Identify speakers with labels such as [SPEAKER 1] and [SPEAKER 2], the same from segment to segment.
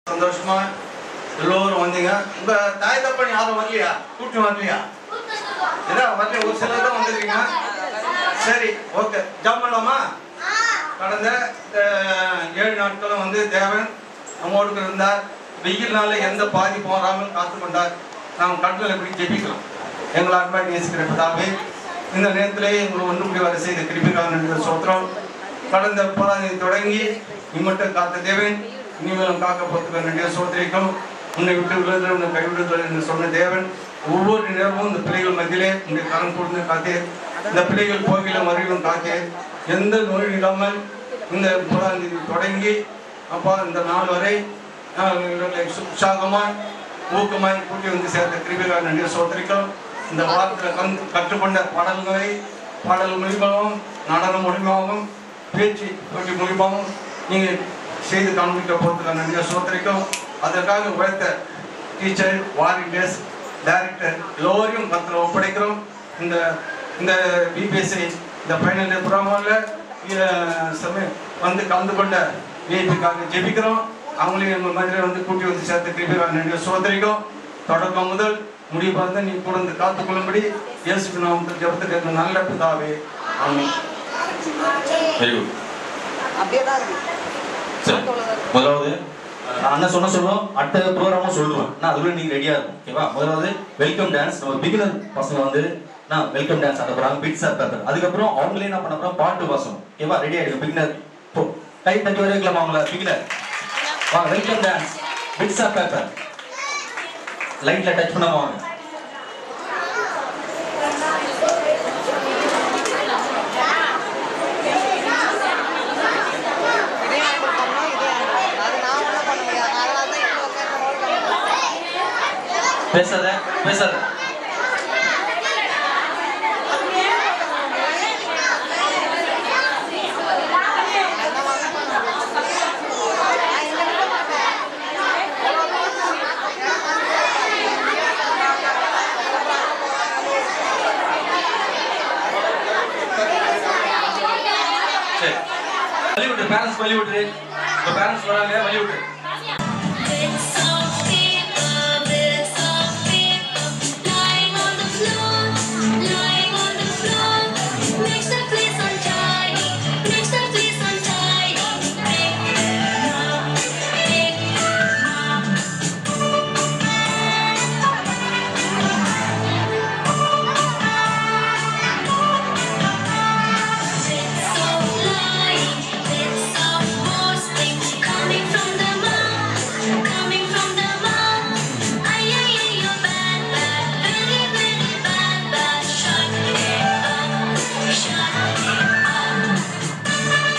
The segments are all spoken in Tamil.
[SPEAKER 1] சந்தோஷமா எல்லோரும் வந்தீங்க உங்க தாய் தப்பன் யாரும் வரலையா கூட்டி வரலையா இதான் வரல ஒரு சிலர் தான் வந்திருக்கீங்க சரி ஓகே ஜாம் பண்ணலாமா கடந்த அஹ், ஏழு நாட்களும் வந்து தேவன் நம்மோடு இருந்தார் வெயில்னால எந்த பாதிப்பும் வராமல் காத்து கொண்டார் நாம் கண்கள் எப்படி ஜெபிக்கலாம் எங்களை அன்பாய் நேசிக்கிற பிதாவே இந்த நேரத்திலே எங்களை ஒன்று கூடி வர செய்த கிருபிக்கான நன்றி சோத்திரம் கடந்த போராதி தொடங்கி இம்மட்டும் காத்த தேவன் இனிமேலும் காக்க போத்துக்க நன்றிய சோதரிக்கும் உன்னை விட்டு விழுதல் உன்னை கைவிடுதல் என்று சொன்ன தேவன் ஒவ்வொரு நேரமும் இந்த பிள்ளைகள் மத்தியிலே உன்னை கரம் கொடுத்து காத்தே இந்த பிள்ளைகள் போகிலும் அறிவிலும் காத்தே எந்த நோய் இல்லாமல் இந்த போராதி தொடங்கி அப்பா இந்த நாள் வரை நான் இவர்களை உற்சாகமாய் ஊக்கமாய் கூட்டி வந்து சேர்த்த கிருபிகார் நன்றிய சோதரிக்கும் இந்த வாரத்தில் கந்து கற்றுக்கொண்ட பாடல்களை பாடல் மூலியமாகவும் நடனம் மூலியமாகவும் பேச்சு போட்டி மூலியமாகவும் நீங்கள் செய்து காண்பிக்க போகிறதுக்கு நன்றிய சோதரிக்கும் அதற்காக உழைத்த டீச்சர் வாரிண்டர்ஸ் டைரக்டர் எல்லோரையும் கத்தில் ஒப்படைக்கிறோம் இந்த இந்த பிபிஎஸ்சி இந்த ஃபைனல் ப்ரோக்ராமில் சமய வந்து கலந்து கொண்ட விஐபிக்காக ஜெபிக்கிறோம் அவங்களையும் எங்கள் மாதிரி வந்து கூட்டி வந்து சேர்த்து கிருபிகார் நன்றிய சோதரிக்கும் தொடக்கம் முதல் முடிவு பார்த்து நீ கூட வந்து காத்துக்கொள்ளும்படி இயேசுக்கு நாம் ஜெபத்துக்கு நல்ல பிதாவே ஆமென்
[SPEAKER 2] வெரி குட்
[SPEAKER 3] அப்படியே தான் இருக்கு
[SPEAKER 2] சரி முதலாவது நான் அண்ணன் சொன்ன சொல்லுவோம் அடுத்த ப்ரோக்ராமும் சொல்லுவேன் நான் அதுக்குள்ள நீங்க ரெடியா இருக்கும் ஓகேவா முதலாவது வெல்கம் டான்ஸ் நம்ம பிகினர் பசங்க வந்து நான் வெல்கம் டான்ஸ் ஆட போறாங்க பிட்ஸ் ஆர் பேப்பர் அதுக்கப்புறம் அவங்களே என்ன பண்ண போறாங்க பாட்டு வாசம் ஓகேவா ரெடி ஆயிடுங்க பிகினர் போ கை தட்டி வரைக்கலாமா அவங்கள பிகினர் வா welcome dance bits or paper லைட்ல டச் பண்ணாம வாங்க
[SPEAKER 3] இதே ஆர்டர் பண்ணோம் இதே ஆர்டர் அது நான் ஒன்றும் பண்ண முடியாது அதனால தான் இவ்வளோ உட்காந்து
[SPEAKER 2] பேசாத பேசாத சரி வழி விட்டு பேரண்ட்ஸ் வழி விட்டு உங்க பேரண்ட்ஸ் வராங்க வழி விட்டு
[SPEAKER 4] Bits of paper, bits of paper, lying on the floor, lying on the floor, makes the place untidy, makes the place untidy. Pick them up, pick them up. Bits of lying, bits of boasting, coming from the mouth, coming from the mouth. Ay ay ay, you're bad, bad, very very bad, bad. Shut it up, shut it up.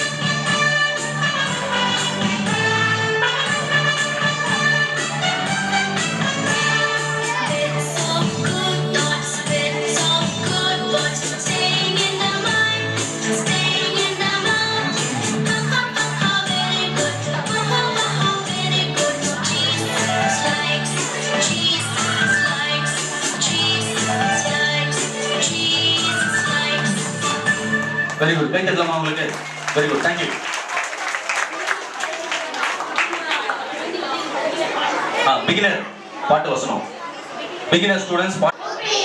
[SPEAKER 4] Bits of good thoughts, bits of good words, staying in the mind, staying in the mind. Ha ha ha ha, very good. Ha ha ha ha, very good. Jesus likes, Jesus likes, Jesus likes, Jesus likes.
[SPEAKER 2] Very good கை தட்டலாமா உங்களுக்கு வெரி குட் தேங்க்யூ ஆ பிகினர் பாட்டு வசனம் பிகினர் ஸ்டூடெண்ட்ஸ் பாட்டு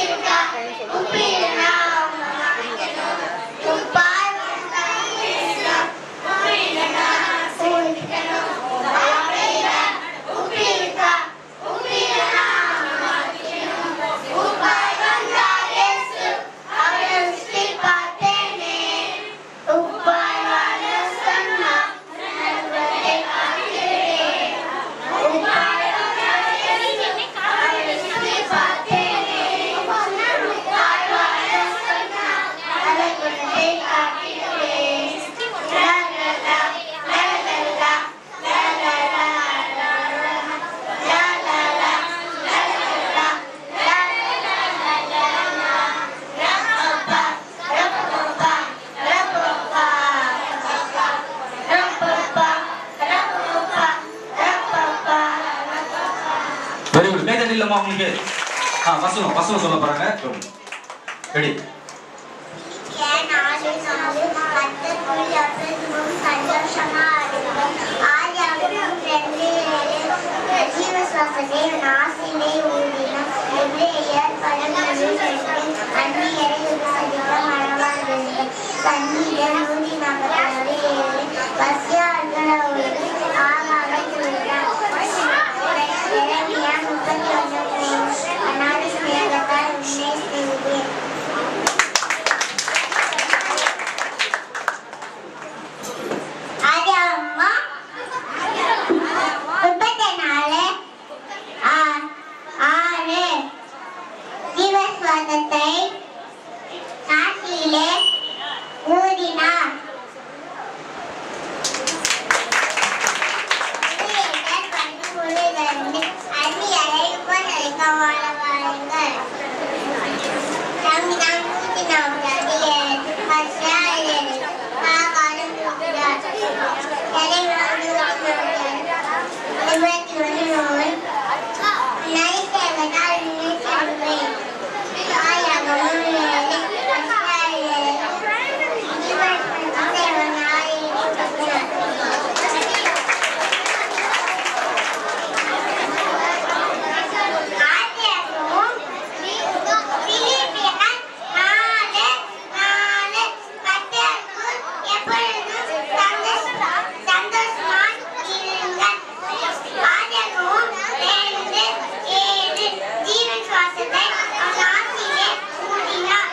[SPEAKER 2] வெரி குட் கை தட்டலாமா உங்களுக்கு ஆ வசனம் வசனம் சொல்ல போறாங்க ரெடி
[SPEAKER 5] ஏன் நாலு நாலு கத்தருக்குள் எப்பொழுதும் சந்தோஷமா இருக்கும் ஆதியாகமம் ரெண்டு ஏழு சுவாசத்தை நாசிலே ஊதினார் எபிரேயர் பழமொழி சென்று அந்நியரை விமர்சிக்க மறவாதீர்கள் கண்ணீர் நூதி நகராறு ஏழு பசியார்கள் அவருக்கு ஆகாரம் கொடுத்தார் இறைமையா முப்பத்தி ஒன்று அநாடு சிநேகத்தால் உன்னை செய்தேன் அது அம்மா முப்பத்தி நாலு ஆ- ஆறு ஜீவஸ்வாதத்தை நாட்டிலே ஊதினார் ஊழியர்கள் பணிபுரிந்து அந்நியரை உபசரிக்க வாழ வாருங்கள். சங்கீதம் நூத்தி நாற்பது ஏழு. பஸ்யாயர் ஆகாரம் கொடுக்கிறார். எதைவாவது இருபத்தி ஒன்று நூல் நைத்தேவனால் நினைத்தருவேன். ஆயாகமும் ஏழு. பஸ்யாயர் ஜீவஸ்வாதத்தை கொடுக்கிறார். ஆதியாகமம் பிலிப்பியர் நாலு நாலு கர்த்தருக்குள் எப்பொழுதும் சந்தோஷ- சந்தோஷமாய் இருங்கள். ஆதியாகமம் ரெண்டு ஏழு ஜீவன் சுவாசத்தை அவர் ஆசியிலே ஊதினார்.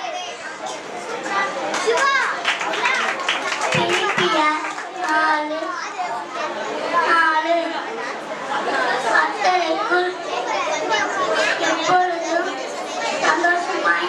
[SPEAKER 5] பிலிப்பியர் நாலு நாலு கர்த்தருக்குள் எப்பொழுதும் சந்தோஷமாய்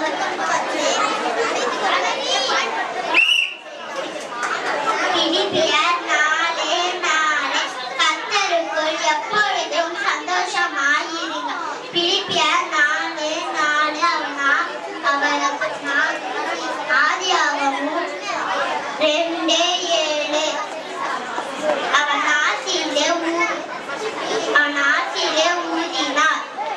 [SPEAKER 5] பிலிப்பியர் நாலு நாலு கர்த்தருக்குள் எப்பொழுதும் சந்தோஷமாய் இருங்க பிலிப்பியர் நாலு நாலு அவனா அவர் ஆதியாகமும் ரெண்டு ஏழு அவன் ஆசியிலே ஊ அவன் ஆசியிலே ஊதினார்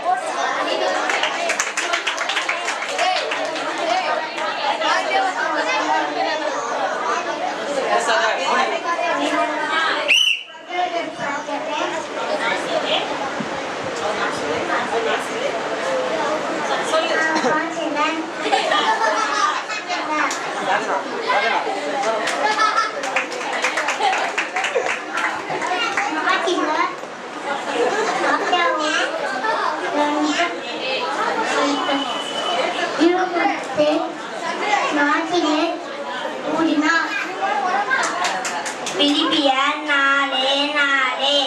[SPEAKER 5] பிலிப்பியர் நாலே நாலே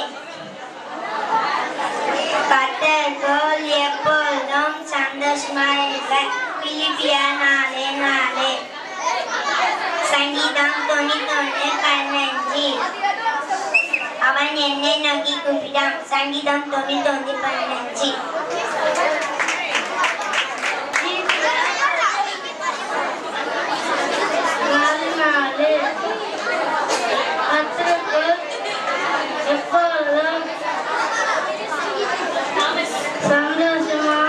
[SPEAKER 5] கத்தர்கள் எப்பொழுதும் சந்தோஷமாயிருக்க பிலிப்பியர் நாலே நாலே சங்கீதம் தொண்ணூத்தொன்று பதினஞ்சு அவன் என்னை நோக்கி கூப்பிட்டான் சங்கீதம் தொண்ணூத்தொன்று பதினஞ்சு நாலு நாலு கத்தர்கள் எப்பொழுதும் சந்தோஷமா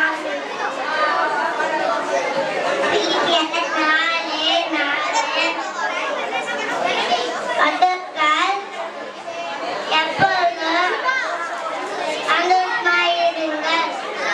[SPEAKER 5] கத்தர்கள் எப்பொழுதும் சந்தோஷமாயிருங்கள்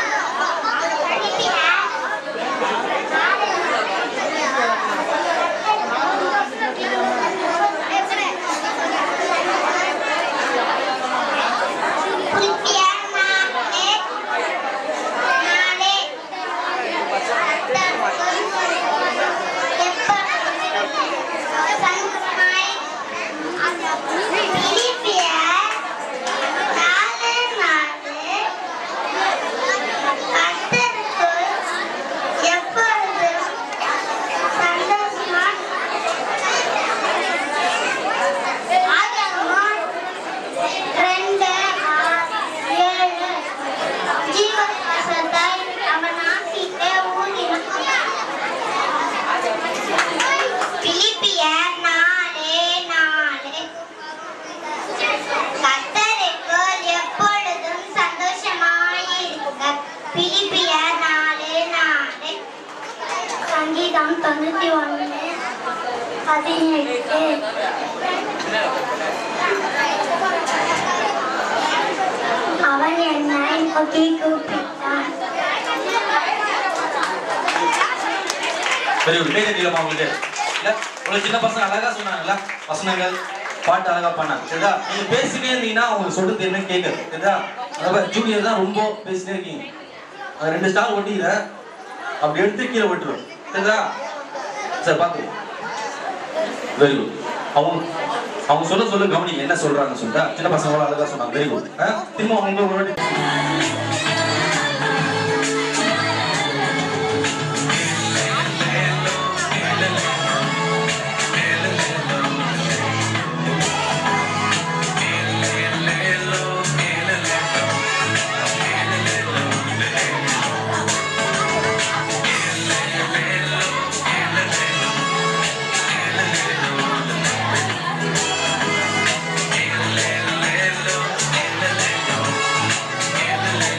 [SPEAKER 5] ரெண்டு ஏழு ஜீவசுவாசத்தை அவன் ஆசிட்டே ஊதினான் பிலிப்பியர் நாலு நாலு கர்த்தருக்குள் எப்பொழுதும் சந்தோஷமாயிருக்க பிலிப்பியர் நாலு நாலு சங்கீதம் தொண்ணூத்தி ஒன்று பதினெட்டு அவன் என்னை ஓகே கூப்பிட்டான்
[SPEAKER 2] வெரி குட் கை தட்டிடலாமா உங்களுக்கு இல்ல ஒரு சின்ன பசங்க அழகா சொன்னாங்கல்ல வசனங்கள் பாட்டு அழகா பண்ணாங்க சரிதா நீங்க பேசிட்டே இருந்தீங்கன்னா அவங்க சொல்றது என்ன கேட்குது சரிதா அதாவது ஜூனியர் தான் ரொம்ப பேசிட்டே இருக்கீங்க அது ரெண்டு ஸ்டார் ஒட்டிக்கிற அப்படி எடுத்து கீழே விட்டுரும் சரிதா சரி பார்த்து வெரி குட் அவங்க அவங்க சொல்ல சொல்ல கவனிங்க என்ன சொல்றாங்க சொல்லிட்டா சின்ன பசங்க அழகா சொன்னாங்க வெரி குட் திரும்ப அவங்க ஒரு வாட்டி
[SPEAKER 4] Hello,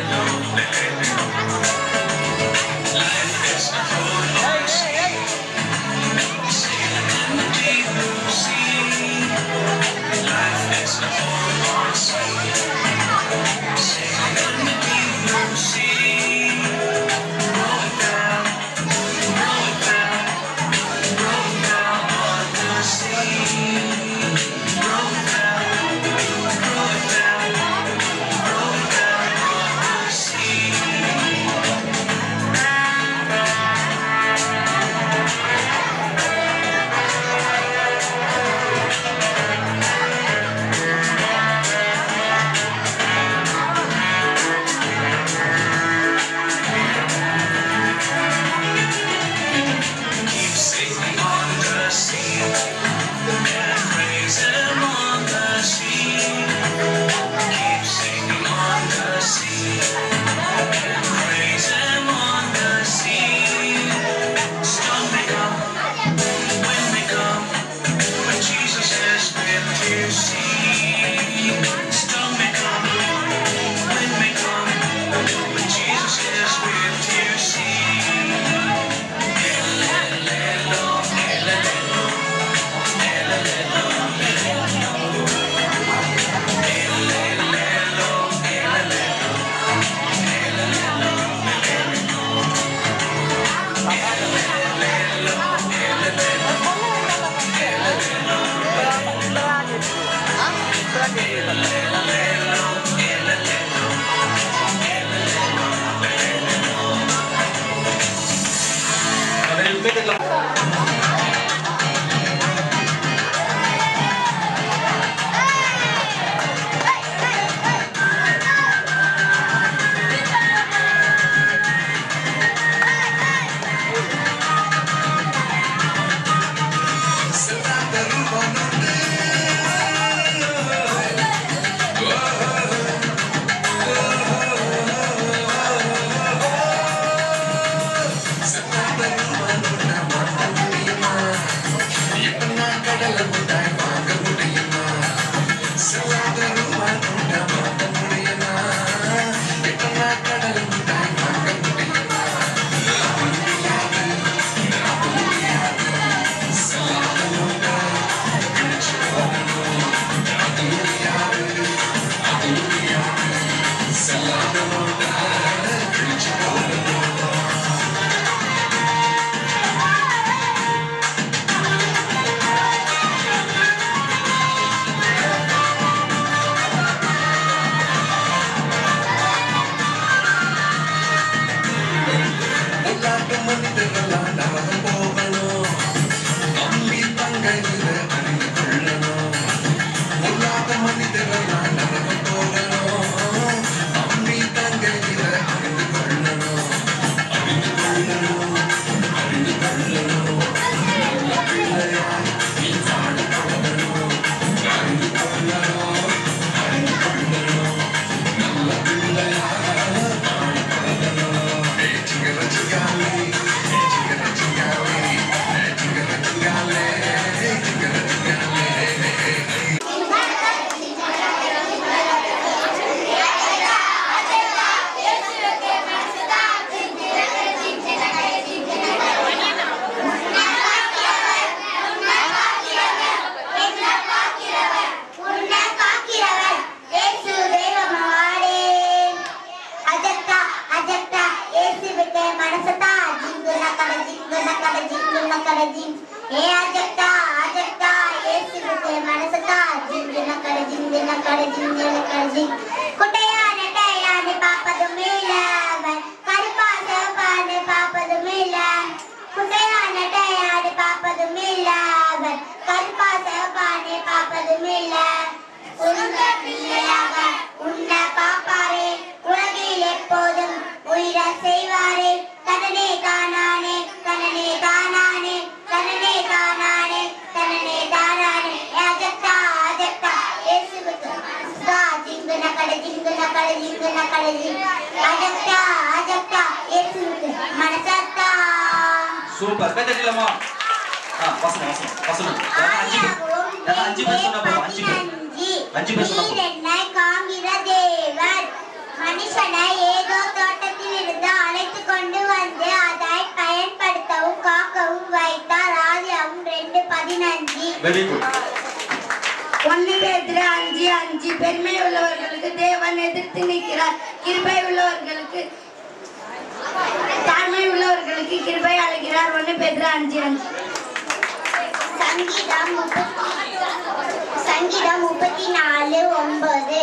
[SPEAKER 5] கரஜின் ஏ அஜக்தா அஜக்தா ஏசுவுக்கு மனசத்தா ஜிஞ்சின கரஜின் தின கரஜின் தின கரஜின் குட்டையான டையானு பாப்பதும் இல்ல அவன் கருப்பா சிவப்பானு பாப்பதும் இல்ல குட்டையான டையானு பாப்பதும் இல்ல அவன் கருப்பா சிவப்பானு பாப்பதும் இல்ல உங்க பிள்ளையாக உன்னை பாப்பாரே உலகில் எப்போதும் உயிர செய்வாரே தனனே தானானே தனனே தானானே தனனே தானானே தனனே தானானே அஜத்தா அஜத்தா இயேசுவுக்கு சா ஜிங்குன கட ஜிங்குன கட ஜிங்குன கட ஜிங் அஜத்தா அஜத்தா இயேசுவுக்கு மனசத்தா
[SPEAKER 2] சூப்பர் கை தட்டலாமா ஆ வசனம் வசனம் வசனம் யாரா அஞ்சு பேர் யாரா அஞ்சு பேர் சொன்னா போதும் அஞ்சு பேர் அஞ்சு பேர் சொன்னா போதும்.
[SPEAKER 5] என்னை காண்கிற தேவன் மனுஷனை ஏதோ தோட்டத்தில் இருந்து அழைத்து கொண்டு வந்து அதை பயன்படுத்தவும் காக்கவும் வைத்தார் ஆதியாவும் ரெண்டு பதினஞ்சு
[SPEAKER 2] வெரி குட்
[SPEAKER 6] ஒன்னு பேத்துல அஞ்சு அஞ்சு பெருமை உள்ளவர்களுக்கு தேவன் எதிர்த்து நிற்கிறார் கிருபை உள்ளவர்களுக்கு தாழ்மை உள்ளவர்களுக்கு கிருபை அழைக்கிறார் ஒன்னு பேத்துல அஞ்சு அஞ்சு
[SPEAKER 5] சங்கீதம் முப்பத்தி சங்கீதம் முப்பத்தி நாலு ஒன்பது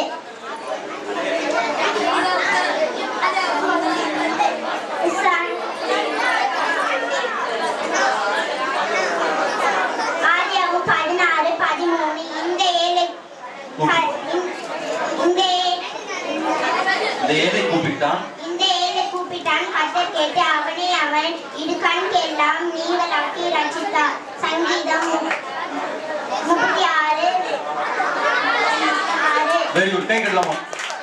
[SPEAKER 5] ஆதியாகும் பதினாறு பதிமூணு இந்த ஏழை இந்த ஏ-
[SPEAKER 2] இந்த ஏழை கூப்பிட்டான்
[SPEAKER 5] இந்த ஏழை கூப்பிட்டான் கத்தர் கேட்டு அவனே அவன் இது கண்கெல்லாம் நீங்களாக்கி ரட்சித்தார் சங்கீதம் மு- முப்பத்தி ஆறு ஆறு
[SPEAKER 2] வெரி குட் கை கட்டலாமா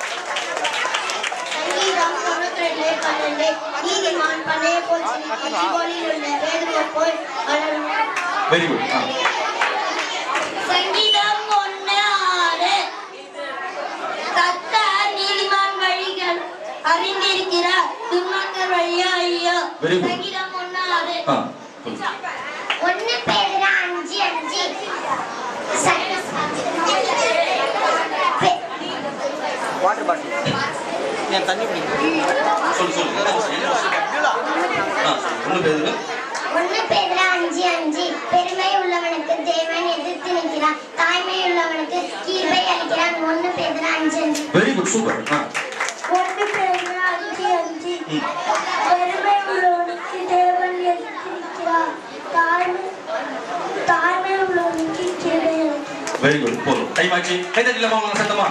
[SPEAKER 5] சங்கீதம் தொண்ணூத்தி ரெண்டு பன்னெண்டு நீதிமான் பண்ணைய போல் செழித்து ஜீவோனில் உள்ள பேதுருவை போல் வளரும்
[SPEAKER 2] வெரி குட் ஆ
[SPEAKER 5] சங்கீதம் ஒண்ணு ஆறு கத்தர் நீதிமான் வழிகள் அறிந்திருக்கிறார் துன்மார்க்கர் வழியா ஐயோ
[SPEAKER 2] Very good.
[SPEAKER 5] சங்கீதம் ஒண்ணு ஆறு
[SPEAKER 2] ஆ சொல்லு.
[SPEAKER 5] ஒண்ணு பேர் அஞ்சு அஞ்சு
[SPEAKER 7] வாட்டர் பாட்டில் என் தண்ணி குடிக்கிறேன்
[SPEAKER 2] சொல்லு சொல்லு என்ன வசனம் என்ன வசனம் ஆ ஒன்று பேருக்கு
[SPEAKER 5] ஒண்ணு பேர் அஞ்சு அஞ்சு பெருமை உள்ளவனுக்கு தேவன் எதிர்த்து நிற்கிறான் தாய்மை உள்ளவனுக்கு கீழ்மை அளிக்கிறான் ஒண்ணு பேர் அஞ்சு அஞ்சு
[SPEAKER 2] வெரி குட் சூப்பர் ஆ
[SPEAKER 5] ஒண்ணு பேர் அஞ்சு அஞ்சு
[SPEAKER 2] ம்.
[SPEAKER 5] பெருமை உள்ளவனுக்கு தேவன் எதிர்த்து நிற்கிறான் தாய்மை தாய்மை உள்ளவனுக்கு கீழ்மை அளிக்கிறான்
[SPEAKER 2] வெரி குட் போதும் டைம் ஆச்சு கை தட்டலாமா உங்களை சத்தமா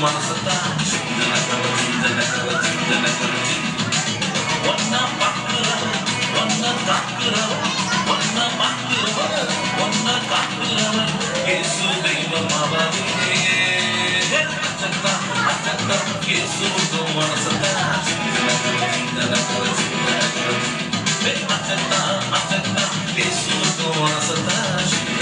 [SPEAKER 8] மனசுதான் ஒன்னா பார்க்கிறவன் ஒன்னா காக்கிறவன் ஒன்னா பார்க்கிறவன் ஒன்னா காக்கிறவன் இயேசு தெய்வம் அவரே அச்சத்தா அச்சத்தா இயேசுவுக்கு மனசுதான் அச்சத்தா அச்சத்தா இயேசுவுக்கு மனசுதான்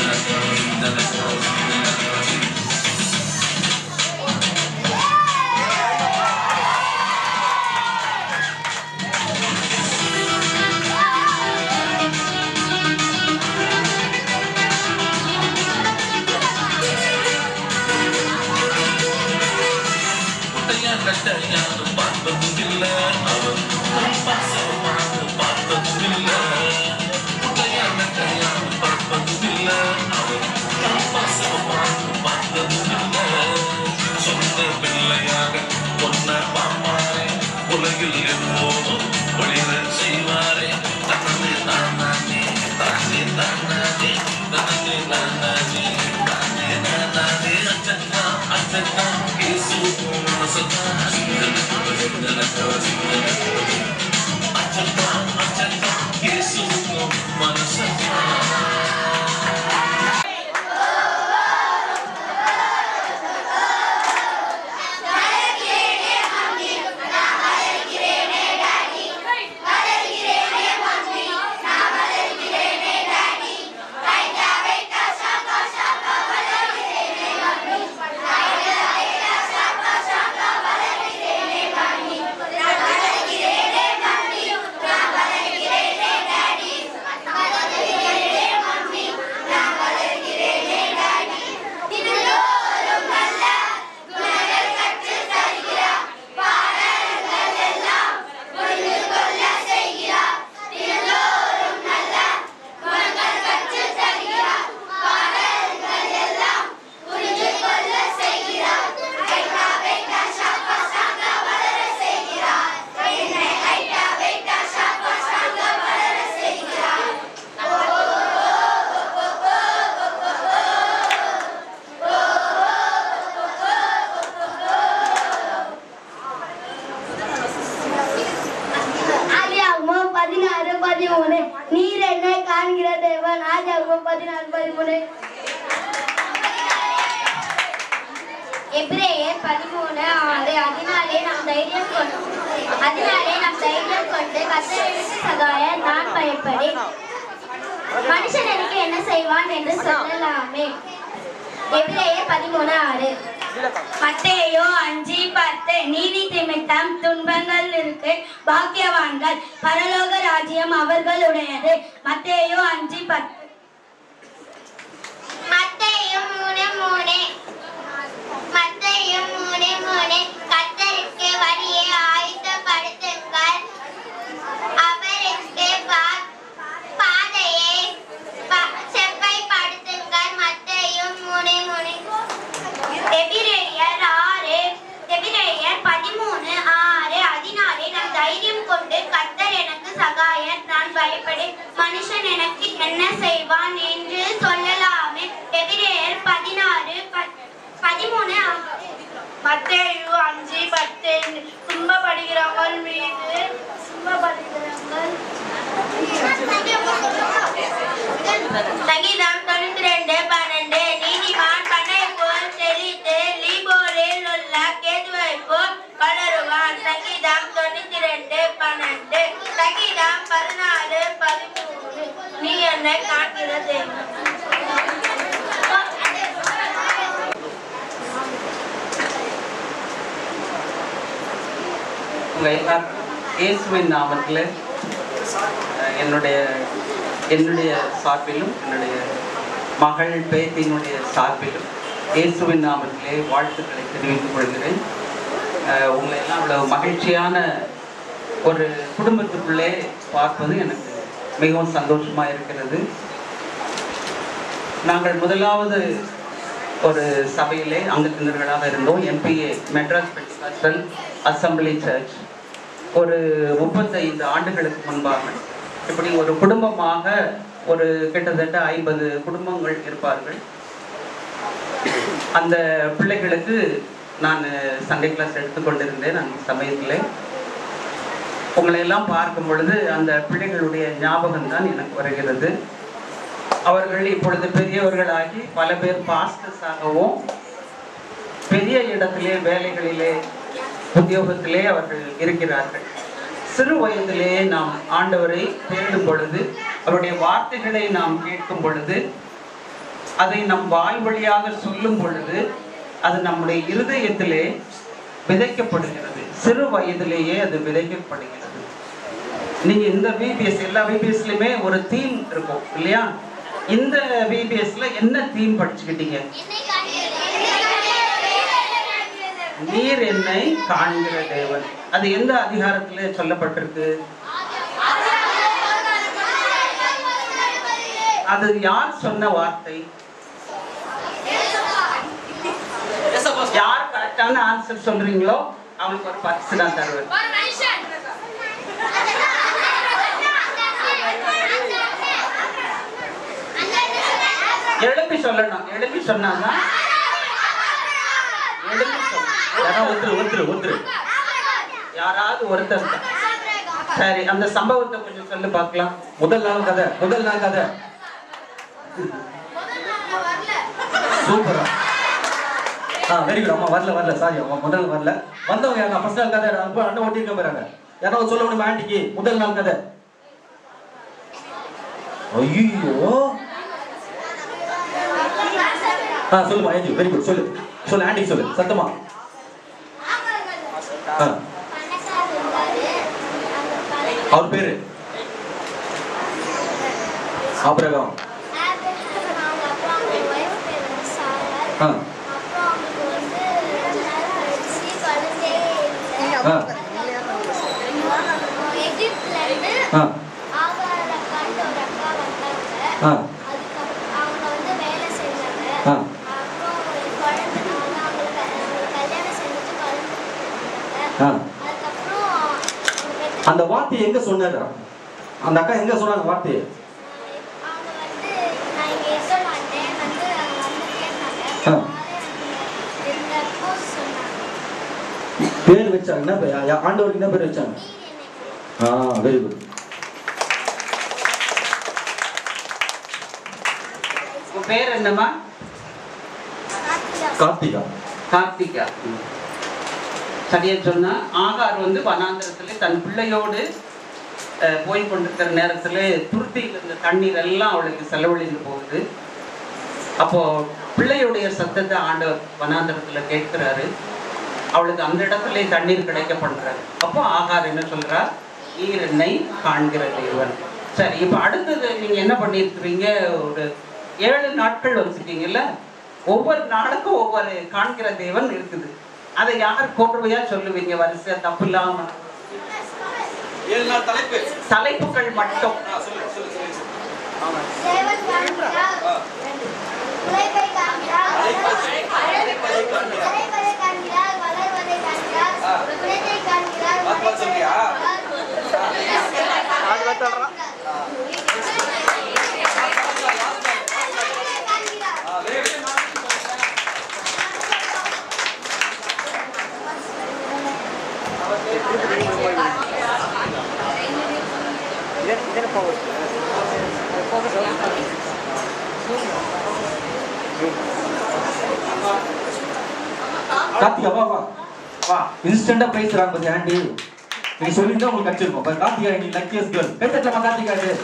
[SPEAKER 8] குட்டையா கட்டையான்னு பார்த்ததும் இல்ல அவன் பாசமானு பார்த்ததும் இல்ல குட்டையா கட்டையான்னு பார்ப்பதும் இல்ல அவன் பாசமானு பார்த்ததும் இல்ல சொந்த பிள்ளையாக பொன்ன பாமாரே உலகில் எப்போதும் ஒளிர செய்வாரே தனது நானே தானே தானே தனது நானே தானே நானே அச்சக்கா அச்சக்கா இயேசு மனசதா அச்சக்கா அச்சக்கா இயேசு மனசதா
[SPEAKER 6] ஆதியாகமம் பதினாறு பதிமூணு நீர் என்னை காண்கிற தேவன் ஆதியாகமம் பதினாறு பதிமூணு
[SPEAKER 5] எபிரேயர் பதிமூணு ஆறு அதனாலே நாம் தைரியம் கொண்டு அதனாலே நாம் தைரியம் கொண்டு கத்தருக்கு சகாய நான் பயப்படேன் மனுஷன் எனக்கு என்ன செய்வான் என்று சொல்லலாமே எபிரேயர் பதிமூணு ஆறு
[SPEAKER 6] மத்தேயோ அஞ்சு பத்து நீதி நிமித்தம் துன்பங்கள் இருக்கு பாக்கியவான்கள் பரலோக ராஜ்யம் அவர்களுடையது மத்தேயோ அஞ்சு பத்து
[SPEAKER 5] மத்தேயும் மூணு மூணு மத்தேயும் மூணு மூணு கத்தருக்கு வழியை ஆயத்தப்படுத்துங்கள் அவருக்கு பா- பாதையை ப- செவ்வாய்ப்படுத்துங்கள் மத்தேயும் மூணு மூணு எபிரேயர் ஆறு எபிரேயர் பதிமூணு ஆறு அதனாலே நான் தைரியம் கொண்டு கர்த்தர் எனக்கு சகாயர் நான் பயப்படு மனுஷன் எனக்கு என்ன செய்வான் என்று சொல்லலாமே எபிரேயர் பதினாறு ப- பதிமூணு
[SPEAKER 6] மத்தேயு அஞ்சு பத்து துன்பப்படுகிறவர்கள் மீது துன்பப்படுகிறவர்கள் சங்கீதம் தொண்ணூத்தி ரெண்டு பன்னெண்டு நீதிமான் பண்ணை போல் செழித்து லீபோரில் உள்ள கேதுவை போல் வளருவான் சங்கீதம் தொண்ணூத்தி ரெண்டு பன்னெண்டு சங்கீதம் பதினாலு பதிமூணு நீ என்னை காண்கிற தேவன்
[SPEAKER 9] உங்கள் எல்லார் இயேசுவின் நாமத்தில் அஹ், என்னுடைய என்னுடைய சார்பிலும் என்னுடைய மகள் பேத்தினுடைய சார்பிலும் இயேசுவின் நாமத்திலே வாழ்த்துக்களை தெரிவித்துக் கொள்கிறேன் அஹ், உங்களை எல்லாம் இவ்வளவு மகிழ்ச்சியான ஒரு குடும்பத்துக்குள்ளே பார்ப்பது எனக்கு மிகவும் சந்தோஷமாக இருக்கிறது நாங்கள் முதலாவது ஒரு சபையிலே அங்கத்தினர்களாக இருந்தோம் MPA Madras Pentecostal Assembly Church ஒரு முப்பத்தைந்து ஆண்டுகளுக்கு முன்பாக இப்படி ஒரு குடும்பமாக ஒரு கிட்டத்தட்ட ஐம்பது குடும்பங்கள் இருப்பார்கள் அந்த பிள்ளைகளுக்கு நான் சண்டே கிளாஸ் எடுத்துக்கொண்டிருந்தேன் அந்த சமயத்தில் உங்களை எல்லாம் பார்க்கும் பொழுது அந்த பிள்ளைகளுடைய ஞாபகம் தான் எனக்கு வருகிறது அவர்கள் இப்பொழுது பெரியவர்களாகி பல பேர் பாஸ்டர்ஸாகவும் பெரிய இடத்திலே வேலைகளிலே உத்தியோகத்திலே அவர்கள் இருக்கிறார்கள் சிறு வயதிலே நாம் ஆண்டவரை தேடும் பொழுது அவருடைய வார்த்தைகளை நாம் கேட்கும் பொழுது அதை நம் வாய் வழியாக சொல்லும் பொழுது அது நம்முடைய இருதயத்திலே விதைக்கப்படுகிறது சிறு வயதிலேயே அது விதைக்கப்படுகிறது நீங்க இந்த விபிஎஸ் எல்லா விபிஎஸ்லயுமே ஒரு தீம் இருக்கும் இல்லையா இந்த விபிஎஸ்ல என்ன தீம் படிச்சுக்கிட்டீங்க நீர் என்னை காண்கிற தேவன் அது எந்த அதிகாரத்திலே சொல்லப்பட்டிருக்கு அது யார் சொன்ன வார்த்தை யார் கரெக்டான ஆன்சர் சொல்றீங்களோ அவங்களுக்கு ஒரு பரிசு நான் தருவேன் எழுப்பி சொல்லணும் எழுப்பி சொன்னாதான் எழுப்பி சொல்லணும்
[SPEAKER 2] யாராவது ஒருத்தர் ஒருத்தர் ஒருத்தர்
[SPEAKER 9] யாராவது ஒருத்தர் தான். சரி அந்த சம்பவத்தை கொஞ்சம் சொல்லு பார்க்கலாம்
[SPEAKER 2] முதல் நாள் கதை முதல் நாள் கதை சூப்பரா ஆ வெரி குட் அம்மா வரல வரல சாரி அம்மா முதல் வரல வந்தவங்க யாரா ஃபர்ஸ்ட் நாள் கதை அப்போ அண்ணன் ஓட்டிருக்க போறாங்க யாராவது சொல்ல முடியுமா ஆண்டிக்கு முதல் நாள் கதை ஐயோ ஆ சொல்லுமா ஏஞ்சி வெரி குட் சொல்லு சொல்லு ஆண்டி சொல்லு சத்தமா ஆ அவர் பேரு ஆபிரகாம் ஆ
[SPEAKER 3] நீங்க
[SPEAKER 2] ஆ.
[SPEAKER 3] அப்பா இல்லையா
[SPEAKER 2] ஆ ஆ ஆ ஆ அந்த வார்த்தையை எங்க சொன்னாரு அந்த அக்கா எங்க சொன்னாங்க வார்த்தையை ஆ. பேர் வச்சாங்க என்ன பேர் யா- ஆண்டவருக்கு என்ன பேர் வச்சாங்க ஆ வெரி குட்
[SPEAKER 9] உன் பேர் என்னம்மா
[SPEAKER 2] கார்த்திகா
[SPEAKER 9] கார்த்திகா சரியா சொன்னா ஆகார் வந்து வனாந்திரத்துல தன் பிள்ளையோடு அஹ், போய் கொண்டிருக்கிற நேரத்துல துருத்தியில் இருந்த தண்ணீர் எல்லாம் அவளுக்கு செலவழிந்து போகுது அப்போ பிள்ளையுடைய சத்தத்தை ஆண்டவர் வனாந்திரத்துல கேட்கிறாரு அவளுக்கு அந்த இடத்துல தண்ணீர் கிடைக்க பண்றாரு அப்போ ஆகார் என்ன சொல்றா நீர் என்னை காண்கிற தேவன் சரி இப்போ அடுத்தது நீங்க என்ன பண்ணியிருக்கிறீங்க ஒரு ஏழு நாட்கள் வச்சுட்டீங்கல்ல ஒவ்வொரு நாளுக்கும் ஒவ்வொரு காண்கிற தேவன் இருக்குது அதை யார் கோர்வையா சொல்லுவீங்க வரிசையா தப்பு இல்லாம
[SPEAKER 2] ஏழு நாள் தலைப்பு
[SPEAKER 9] தலைப்புகள் மட்டும்
[SPEAKER 7] ಇದನ್ನು ಫೋಕಸ್ ಫೋಕಸ್
[SPEAKER 2] கார்த்திகா வா வா
[SPEAKER 9] வா
[SPEAKER 2] இன்ஸ்டன்டா பிரைஸ் தராங்க பாத்தி ஆண்டி நீ சொல்லிருந்தா உங்களுக்கு கிடைச்சிருக்கும் பட் கார்த்திகா நீ லக்கியஸ்ட் கேர்ள் கை தட்டலாமா கார்த்திகா இது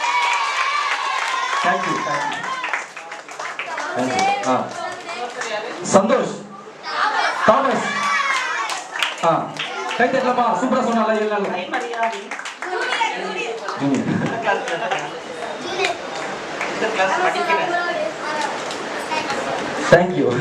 [SPEAKER 2] தேங்க் யூ தேங்க் யூ ஆ சந்தோஷ் தாமஸ் ஆ கை தட்டலாமா சூப்பரா சொன்னால ஏழு நாள்
[SPEAKER 9] கை மரியாதை
[SPEAKER 2] ஜூனியர்
[SPEAKER 9] இந்த கிளாஸ் இந்த கிளாஸ் படிக்கிறேன்
[SPEAKER 2] தேங்க் யூ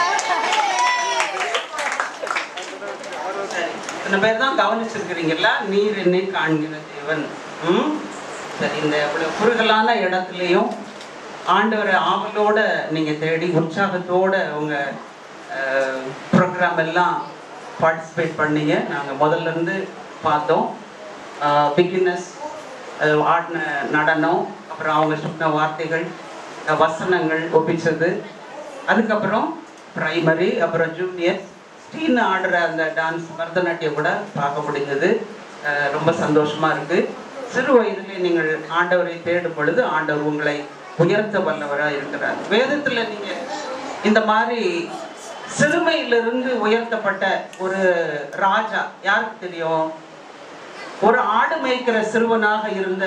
[SPEAKER 9] சரி இத்தனை பேர் தான் கவனிச்சிருக்கிறீங்களா நீர் என்னை காண்கிற தேவன் ம் சரி இந்த இவ்வளவு குறுகலான இடத்துலையும் ஆண்டவரை ஆவலோட நீங்க தேடி உற்சாகத்தோட உங்க ப்ரோக்ராம் எல்லாம் பார்ட்டிசிபேட் பண்ணீங்க நாங்கள் முதல்ல இருந்து பார்த்தோம் பிகினஸ் ஆடின நடனம் அப்புறம் அவங்க சொன்ன வார்த்தைகள் அஹ், வசனங்கள் ஒப்பிச்சது அதுக்கப்புறம் பிரைமரி அப்புறம் ஜூனியர் ஸ்ரீன்னு ஆடுற அந்த டான்ஸ் பரதநாட்டியம் கூட பார்க்க முடிஞ்சது அஹ் ரொம்ப சந்தோஷமா இருக்கு சிறு வயதிலே நீங்கள் ஆண்டவரை தேடும் பொழுது ஆண்டவர் உங்களை உயர்த்த வல்லவராக இருக்கிறார் வேதத்துல நீங்க இந்த மாதிரி சிறுமையிலிருந்து உயர்த்தப்பட்ட ஒரு ராஜா யாருக்கு தெரியும் ஒரு ஆடு மேய்க்கிற சிறுவனாக இருந்த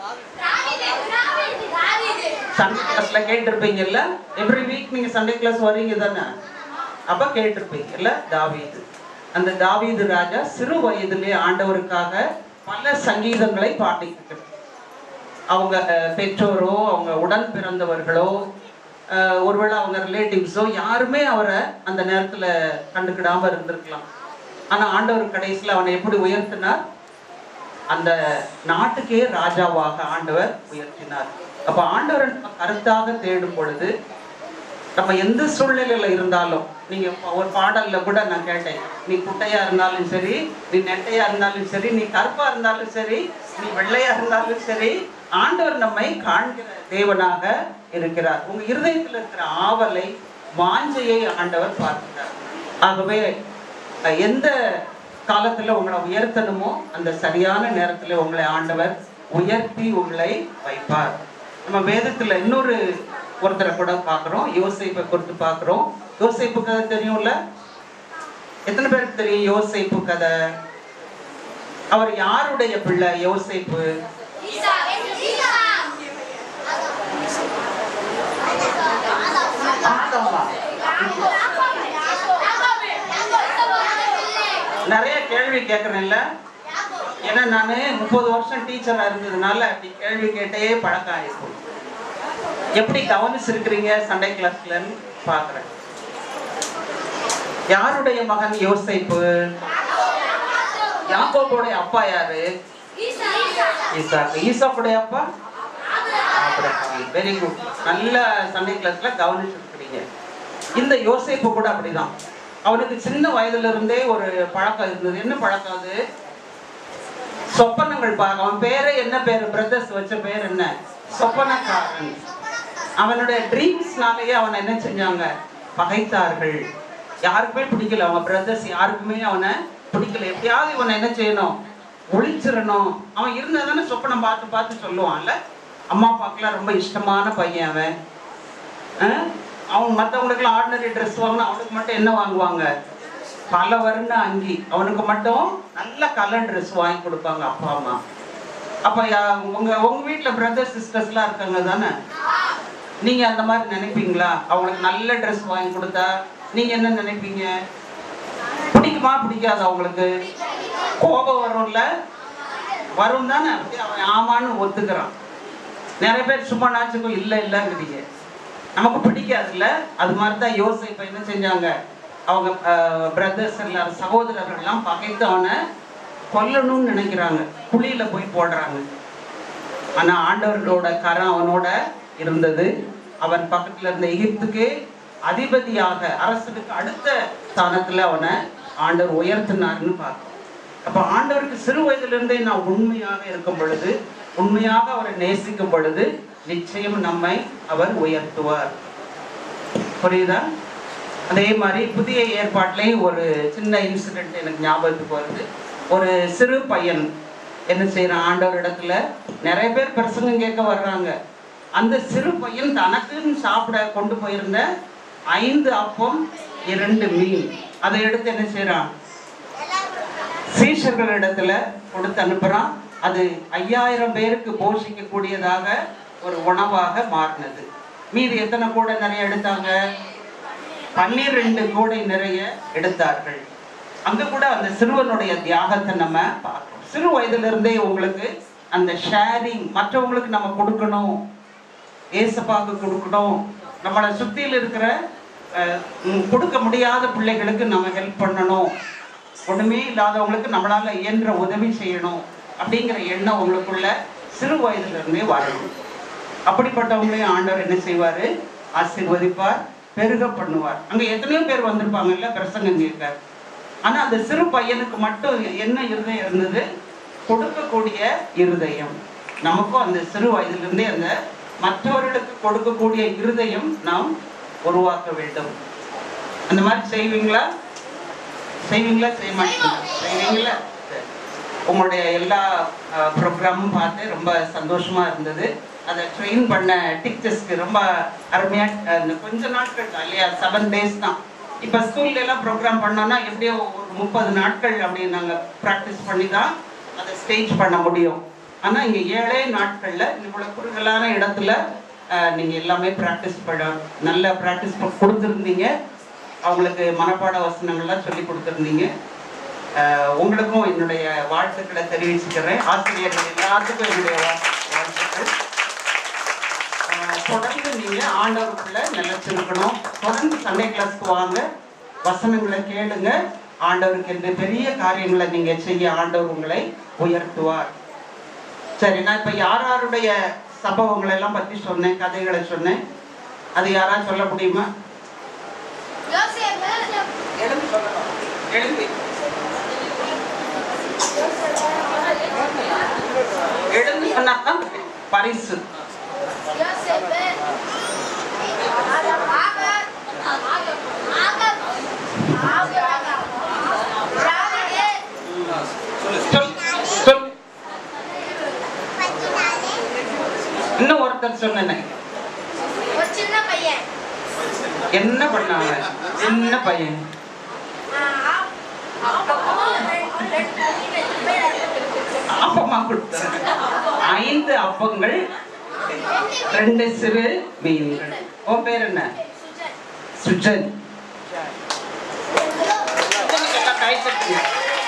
[SPEAKER 9] சண்டே கிளாஸ்ல கேட்டிருப்பீங்கல்ல எவ்ரி வீக் நீங்க சண்டே கிளாஸ் வரீங்க தானே அப்ப கேட்டிருப்பீங்கல்ல தாவீது அந்த தாவீது ராஜா சிறு வயதிலே ஆண்டவருக்காக பல சங்கீதங்களை பாடிக்கிட்டு அவங்க அஹ், பெற்றோரோ அவங்க உடன் பிறந்தவர்களோ அஹ், ஒருவேளை அவங்க ரிலேட்டிவ்ஸோ யாருமே அவரை அந்த நேரத்துல கண்டுக்கிடாம இருந்திருக்கலாம் ஆனா ஆண்டவர் கடைசியில அவனை எப்படி உயர்த்தினார் அந்த நாட்டுக்கே ராஜாவாக ஆண்டவர் உயர்த்தினார் அப்ப ஆண்டவர் நம்ம கருத்தாக தேடும் பொழுது நம்ம எந்த சூழ்நிலையில இருந்தாலும் நீங்க இப்ப ஒரு பாடல்ல கூட நான் கேட்டேன் நீ குட்டையா இருந்தாலும் சரி நீ நெட்டையா இருந்தாலும் சரி நீ கருப்பா இருந்தாலும் சரி நீ வெள்ளையா இருந்தாலும் சரி ஆண்டவர் நம்மை காண்கிற தேவனாக இருக்கிறார் உங்க இருதயத்தில் இருக்கிற ஆவலை வாஞ்சையை ஆண்டவர் பார்க்கிறார் ஆகவே அஹ், எந்த காலத்துல உங்களை உயர்த்தணுமோ அந்த சரியான நேரத்துல உங்களை ஆண்டவர் உயர்த்தி உங்களை வைப்பார் நம்ம வேதத்துல இன்னொரு ஒருத்தரை கூட பார்க்கிறோம் யோசேப்பை குறித்து பார்க்கிறோம் யோசேப்பு கதை தெரியும்ல எத்தனை பேருக்கு தெரியும் யோசேப்பு கதை அவர் யாருடைய பிள்ளை யோசேப்பு ஆதாமா. நிறைய கேள்வி கேட்கறேன்ல ஏன்னா நான் முப்பது வருஷம் டீச்சரா இருந்ததுனால அப்படி கேள்வி கேட்டே பழக்கம் ஆயிருக்கும் எப்படி கவனிச்சிருக்கிறீங்க சண்டே கிளாஸ்லன்னு பாக்குறேன் யாருடைய மகன் யோசேப்பு யாக்கோபுடைய அப்பா யாரு ஈசாக்கு ஈசாக்குடைய அப்பா வெரி குட் நல்ல சண்டே கிளாஸ்ல கவனிச்சிருக்கிறீங்க இந்த யோசேப்பு கூட அப்படிதான் அவனுக்கு சின்ன வயதுல இருந்தே ஒரு பழக்கம் இருந்தது என்ன பழக்கம் அது சொப்பனங்கள் பார்க்க அவன் பேரே என்ன பேரு பிரதர்ஸ் வச்ச பேர் என்ன சொப்பனக்காரன் அவனுடைய ட்ரீம்ஸ்னாலேயே அவனை என்ன செஞ்சாங்க பகைத்தார்கள் யாருக்குமே பிடிக்கல அவன் பிரதர்ஸ் யாருக்குமே அவனை பிடிக்கல எப்படியாவது இவனை என்ன செய்யணும் ஒழிச்சிடணும் அவன் இருந்தா தானே சொப்பனம் பார்த்து பார்த்து சொல்லுவான்ல அம்மா அப்பாக்கெல்லாம் ரொம்ப இஷ்டமான பையன் அவன் அஹ்? அவன் மற்றவங்களுக்குலாம் ஆர்டினரி ட்ரெஸ் வாங்கினா அவனுக்கு மட்டும் என்ன வாங்குவாங்க பல வர்ண அங்கி அவனுக்கு மட்டும் நல்ல கலர் ட்ரெஸ் வாங்கி கொடுப்பாங்க அப்பா அம்மா அப்ப யா- உங்க உங்க வீட்ல பிரதர் சிஸ்டர்ஸ்லாம் இருக்காங்க தானே நீங்க அந்த மாதிரி நினைப்பீங்களா அவங்களுக்கு நல்ல ட்ரெஸ் வாங்கி கொடுத்தா நீங்க என்ன நினைப்பீங்க பிடிக்குமா பிடிக்காதா அவங்களுக்கு கோபம் வரும்ல வரும் தானே அப்படியே அவன் ஆமான்னு ஒத்துக்கிறான் நிறைய பேர் சும்மா நாச்சுக்கும் இல்லை இல்லைங்கிறீங்க நமக்கு பிடிக்காதுல்ல அது மாதிரி தான் யோசிப்ப என்ன செஞ்சாங்க அவங்க பிரதர்ஸ் எல்லாரும் சகோதரர்கள் எல்லாம் பகைத்து அவனை கொல்லணும்னு நினைக்கிறாங்க குழியில போய் போடுறாங்க ஆனா ஆண்டவர்களோட கரம் அவனோட இருந்தது அவன் பக்கத்துல இருந்த எகிப்துக்கு அதிபதியாக அரசனுக்கு அடுத்த ஸ்தானத்துல அவனை ஆண்டவர் உயர்த்தினார்னு பார்க்கிறோம் அப்ப ஆண்டவருக்கு சிறு வயதிலிருந்தே நான் உண்மையாக இருக்கும் பொழுது உண்மையாக அவரை நேசிக்கும் பொழுது நிச்சயம் நம்மை அவர் உயர்த்துவார் புரியுதா அதே மாதிரி புதிய ஏற்பாட்டிலையும் ஒரு சின்ன இன்சிடென்ட் எனக்கு ஞாபகத்துக்கு வருது ஒரு சிறு பையன் என்ன செய்யறான் ஆண்டவர் இடத்துல நிறைய பேர் பிரசங்கம் கேட்க வர்றாங்க அந்த சிறு பையன் தனக்குன்னு சாப்பிட கொண்டு போயிருந்த ஐந்து அப்பம் இரண்டு மீன் அதை எடுத்து என்ன செய்யறான் சீஷர்கள் இடத்துல கொடுத்து அனுப்புறான் அது ஐயாயிரம் பேருக்கு போஷிக்க கூடியதாக ஒரு உணவாக மாறினது மீதி எத்தனை கூடை நிறைய எடுத்தாங்க பன்னிரெண்டு கூடை நிறைய எடுத்தார்கள் அங்க கூட அந்த சிறுவனுடைய தியாகத்தை நம்ம பார்க்கிறோம் சிறு வயதுல இருந்தே உங்களுக்கு அந்த ஷேரிங் மற்றவங்களுக்கு நம்ம கொடுக்கணும் ஏசப்பாக்கு கொடுக்கணும் நம்மளை சுத்தியில் இருக்கிற அஹ், ம், கொடுக்க முடியாத பிள்ளைகளுக்கு நம்ம ஹெல்ப் பண்ணணும் ஒண்ணுமே இல்லாதவங்களுக்கு நம்மளால இயன்ற உதவி செய்யணும் அப்படிங்கிற எண்ணம் உங்களுக்குள்ள சிறு வயதுல இருந்தே வரணும் அப்படிப்பட்டவங்களையும் ஆண்டவர் என்ன செய்வாரு ஆசீர்வதிப்பார் பெருக பண்ணுவார் அங்க எத்தனையோ பேர் வந்திருப்பாங்கல்ல பிரசங்கம் கேட்க ஆனா அந்த சிறு பையனுக்கு மட்டும் என்ன இருதயம் இருந்தது கொடுக்கக்கூடிய இருதயம் நமக்கும் அந்த சிறு வயதிலிருந்தே அந்த மற்றவர்களுக்கு கொடுக்கக்கூடிய இருதயம் நாம் உருவாக்க வேண்டும் அந்த மாதிரி செய்வீங்களா செய்வீங்களா செய்ய மாட்டீங்களா செய்வீங்களா சரி. உங்களுடைய எல்லா ப்ரோக்ராமும் பார்த்து ரொம்ப சந்தோஷமா இருந்தது அதை ட்ரெயின் பண்ண டீச்சர்ஸ்க்கு ரொம்ப அருமையா அஹ், இந்த கொஞ்ச நாட்கள் தான் இல்லையா செவன் டேஸ் தான் இப்போ ஸ்கூல்ல எல்லாம் ப்ரோக்ராம் பண்ணோம்னா எப்படியோ ஒரு முப்பது நாட்கள் அப்படி நாங்கள் ப்ராக்டிஸ் பண்ணி தான் அதை ஸ்டேஜ் பண்ண முடியும் ஆனா இங்க ஏழே நாட்கள்ல இவ்வளவு குறுகலான இடத்துல அஹ், நீங்க எல்லாமே ப்ராக்டிஸ் பண்ண நல்ல ப்ராக்டிஸ் கொடுத்துருந்தீங்க அவங்களுக்கு மனப்பாட வசனங்கள்லாம் சொல்லி கொடுத்துருந்தீங்க அஹ், உங்களுக்கும் என்னுடைய வாழ்த்துக்களை தெரிவிச்சுக்கிறேன் ஆசிரியர்கள் எல்லாத்துக்கும் என்னுடைய வா- வாழ்த்துக்கள் அஹ், தொடர்ந்து நீங்க ஆண்டவருக்குள்ள நிலைச்சிருக்கணும் தொடர்ந்து சண்டே கிளாஸ்க்கு வாங்க வசனங்களை கேளுங்க ஆண்டவருக்கு என்று பெரிய காரியங்களை நீங்க செய்ய ஆண்டவர் உங்களை உயர்த்துவார் சரி நான் இப்ப யார் யாருடைய சம்பவங்களை எல்லாம் பத்தி சொன்னேன் கதைகளை சொன்னேன் அது யாராவது சொல்ல முடியுமா எழுந்து சொல்லலாம் எழுந்து எழுந்து சொன்னாதான் பரிசு சொல் சொல் இன்னும் ஒருத்தர் சொன்னேன்
[SPEAKER 6] ஒரு சின்ன பையன்
[SPEAKER 9] என்ன பண்ணாங்க சின்ன பையன் அப்பமா கொடுத்தாங்க ஐந்து அப்பங்கள் ரெண்டு சிறு மீன்கள் உன் பேர் என்ன சுஜன் சுஜனுக்கு எல்லாம் கை தட்டுங்க.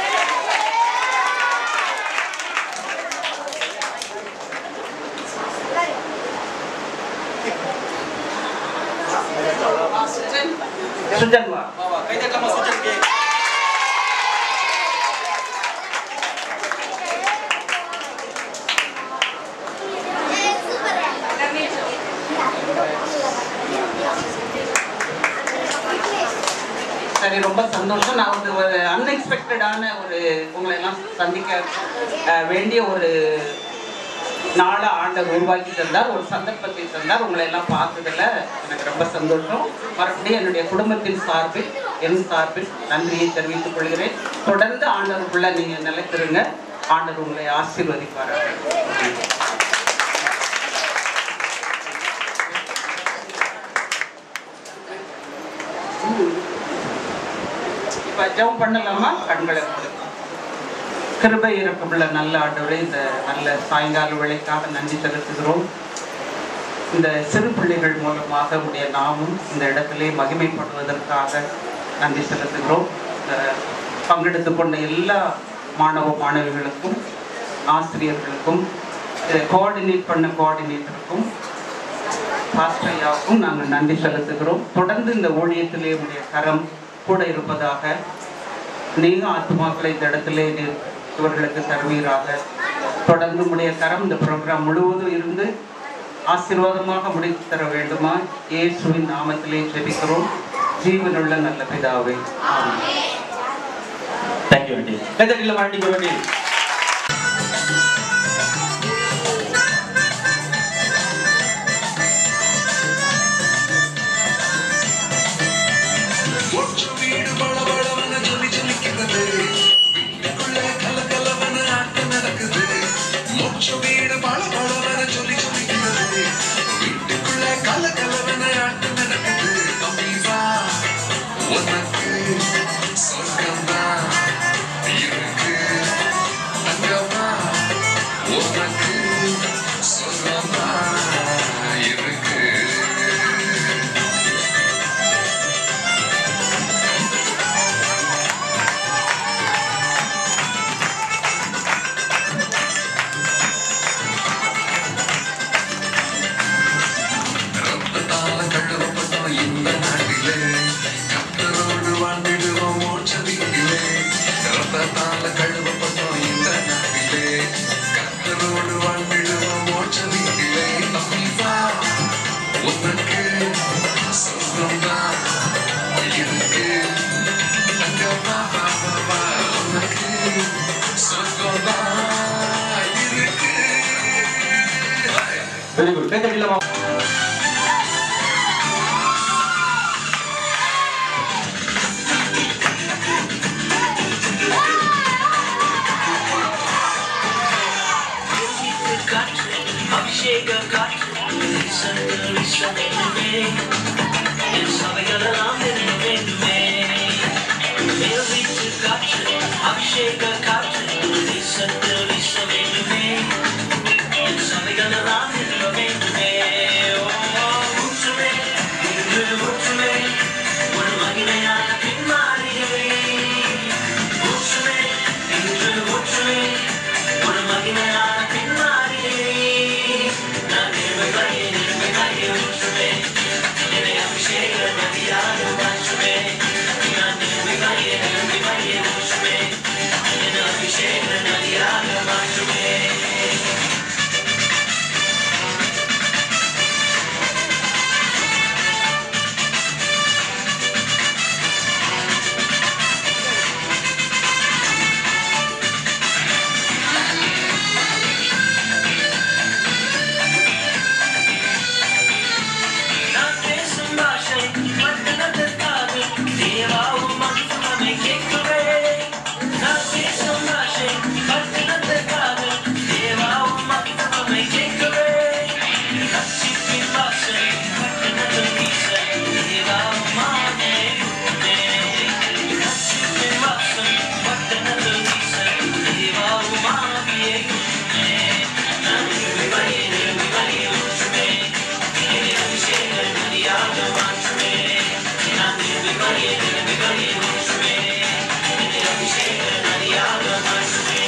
[SPEAKER 9] சுஜன் வா சரி ரொம்ப சந்தோஷம் நான் வந்து ஒரு அன்எக்ஸ்பெக்டடான ஒரு உங்களை எல்லாம் சந்திக்க அஹ், வேண்டிய ஒரு நாளை ஆண்டவர் உருவாக்கி தந்தார் ஒரு சந்தர்ப்பத்தை தந்தார் உங்களை எல்லாம் பார்த்ததுல எனக்கு ரொம்ப சந்தோஷம் மறுபடியும் என்னுடைய குடும்பத்தின் சார்பில் என் சார்பில் நன்றியை தெரிவித்துக் கொள்கிறேன் தொடர்ந்து ஆண்டவருக்குள்ள நீங்க நிலைத்திருங்க ஆண்டவர் உங்களை ஆசீர்வதிப்பார்கள் இப்ப ஜெபம் பண்ணலாமா கண்களை மூடு. கிருபை இருக்குள்ள நல்ல ஆண்டவரே இந்த நல்ல சாயங்கால வேலைக்காக நன்றி செலுத்துகிறோம் இந்த சிறு பிள்ளைகள் மூலமாக உடைய நாமும் இந்த இடத்திலே மகிமைப்படுவதற்காக நன்றி செலுத்துகிறோம் இந்த பங்கெடுத்து கொண்ட எல்லா மாணவ மாணவிகளுக்கும் ஆசிரியர்களுக்கும் இதை கோஆர்டினேட் பண்ண கோஆர்டினேட்டருக்கும் பாஸ்டையாவுக்கும் நாங்கள் நன்றி செலுத்துகிறோம் தொடர்ந்து இந்த ஊழியத்திலே உடைய கரம் கூட இருப்பதாக நீங்க ஆத்மாக்களை இந்த இடத்திலே நீர் இவர்களுக்கு தருவீராக தொடர்ந்து உடைய கரம் இந்த ப்ரோக்ராம் முழுவதும் இருந்து ஆசீர்வாதமாக முடித்து தர வேண்டுமா இயேசுவின் நாமத்திலே ஜெபிக்கிறோம் ஜீவனுள்ள நல்ல பிதாவே ஆமென்
[SPEAKER 2] தேங்க்யூ ஆண்டி கதை ஆண்டி ஆண்டி
[SPEAKER 8] மோட்ச வீடு பளபளவன ஜொலி ஜொலிக்கிறது வீட்டுக்குள்ள கலகலவன ஆட்டம் நடக்குது மோட்ச வீடு பளபளவன ஜொலி ஜொலிக்கிறது வீட்டுக்குள்ள கலகலவன ஆட்டம் நடக்குது தம்பி வா உனக்கு சொர்க்கம்தான் இருக்கு அங்கவா உனக்கு சொர்க்கம்தான் இருக்கு ரத்தத்தால கழுவப்பட்டோம் இந்த நாட்டிலே கத்தரோடு வாழ்ந்திடுவோம் மோட்ச வீட்டிலே ரத்தத்தால கழுவப்பட்டோம் இந்த நாட்டிலே கத்தரோடு வாழ்ந்திடுவோம் மோட்ச வீட்டிலே தம்பி வா உனக்கு சொந்தம்தான் இருக்கு அங்க வா வா, வா, வா, உனக்கு சொந்தம்தான் இருக்கு
[SPEAKER 2] வெரி குட் கை தட்டிடலாமா
[SPEAKER 8] Thank
[SPEAKER 10] என் சபைகளெல்லாம் நிறுவ வேண்டுமே மேல் வீட்டு காற்று அபிஷேக காற்று தேசத்தில் வீச வேண்டுமே என் சபைகளெல்லாம் நிறுவ வேண்டுமே ஓ, ஊற்றுமே இன்று ஊற்றுமே ஒரு மகிமையான பின்மாறியே ஊற்றுமே இன்று ஊற்றுமே ஒரு மகிமையான பின்மாறியே நான் நிறுவகையே நிறுவகையே ஊற்றுமே என்னை அபிஷேக நதியாக மாற்றுமே நான் நிறுவகையே நிறுவகையே ஊற்றுமே என்னை அபிஷேக நதியாக மாற்றுமே நான் பேசும் பாஷை மண்டலத்திற்காக தேவாவும் மகிமை கேட்கவே நான் பேசும் பாஷை மண்டலத்திற்காக தேவாவும் மகிமை கேட்கவே ரட்சிப்பின் பாஷை மண்டலத்தில் வீச தேவாவும் மாமே ரட்சிப்பின் பாஷை மண்டலத்தில் வீச தேவாவும் மாமியே நான் விவரியே விவரியே ஊற்றுமே என்னை அபிஷேக நதியாக மாற்றுமே நான் விவரியே விவரியே ஊற்றுமே என்னை அபிஷேக நதியாக மாற்றுமே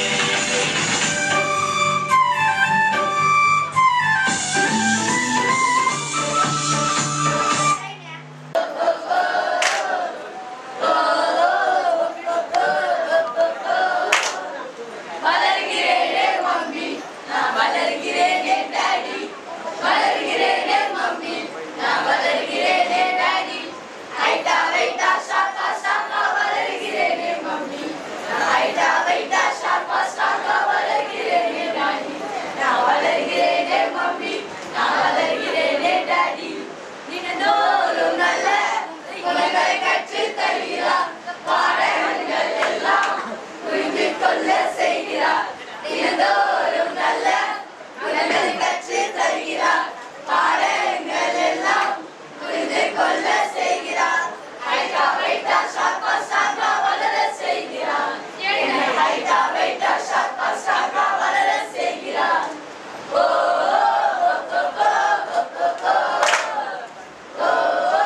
[SPEAKER 4] வளர்கிறேனே மம்மி நான் வளர்கிறேனே டாடி வளர்கிறேனே மம்மி நான் வளர்கிறேனே டாடி ஹைட்டா வெயிட்டா ஷாக்கா ஷாக்கா வளர்கிறேனே மம்மி நான் ஹைட்டா வெயிட்டா ஷாக்கா ஷாக்கா வளர்கிறேனே டாடி நான் வளர்கிறேனே மம்மி நான் வளர்கிறேனே டாடி தினந்தோறும் நல்ல குணங்களை கற்றுத் தருகிறார் பாடங்கள் எல்லாம் புரிந்து கொள்ள செய்கிறார் தினந்தோறும் நல்ல குணங்களை கற்றுத் தருகிறார் பாடங்கள் எல்லாம் புரிந்து கொள்ள செய்கிறார் ஹைட்டா வெயிட்டா ஷாக்கா ஷாக்கா வளர செய்கிறார் என்னை ஹைட்டா வெயிட்டா ஷாக்கா ஷாக்கா வளர செய்கிறார் ஓ ஓ, ஓ, ஓ, ஓ, ஓ, ஓ, ஓ.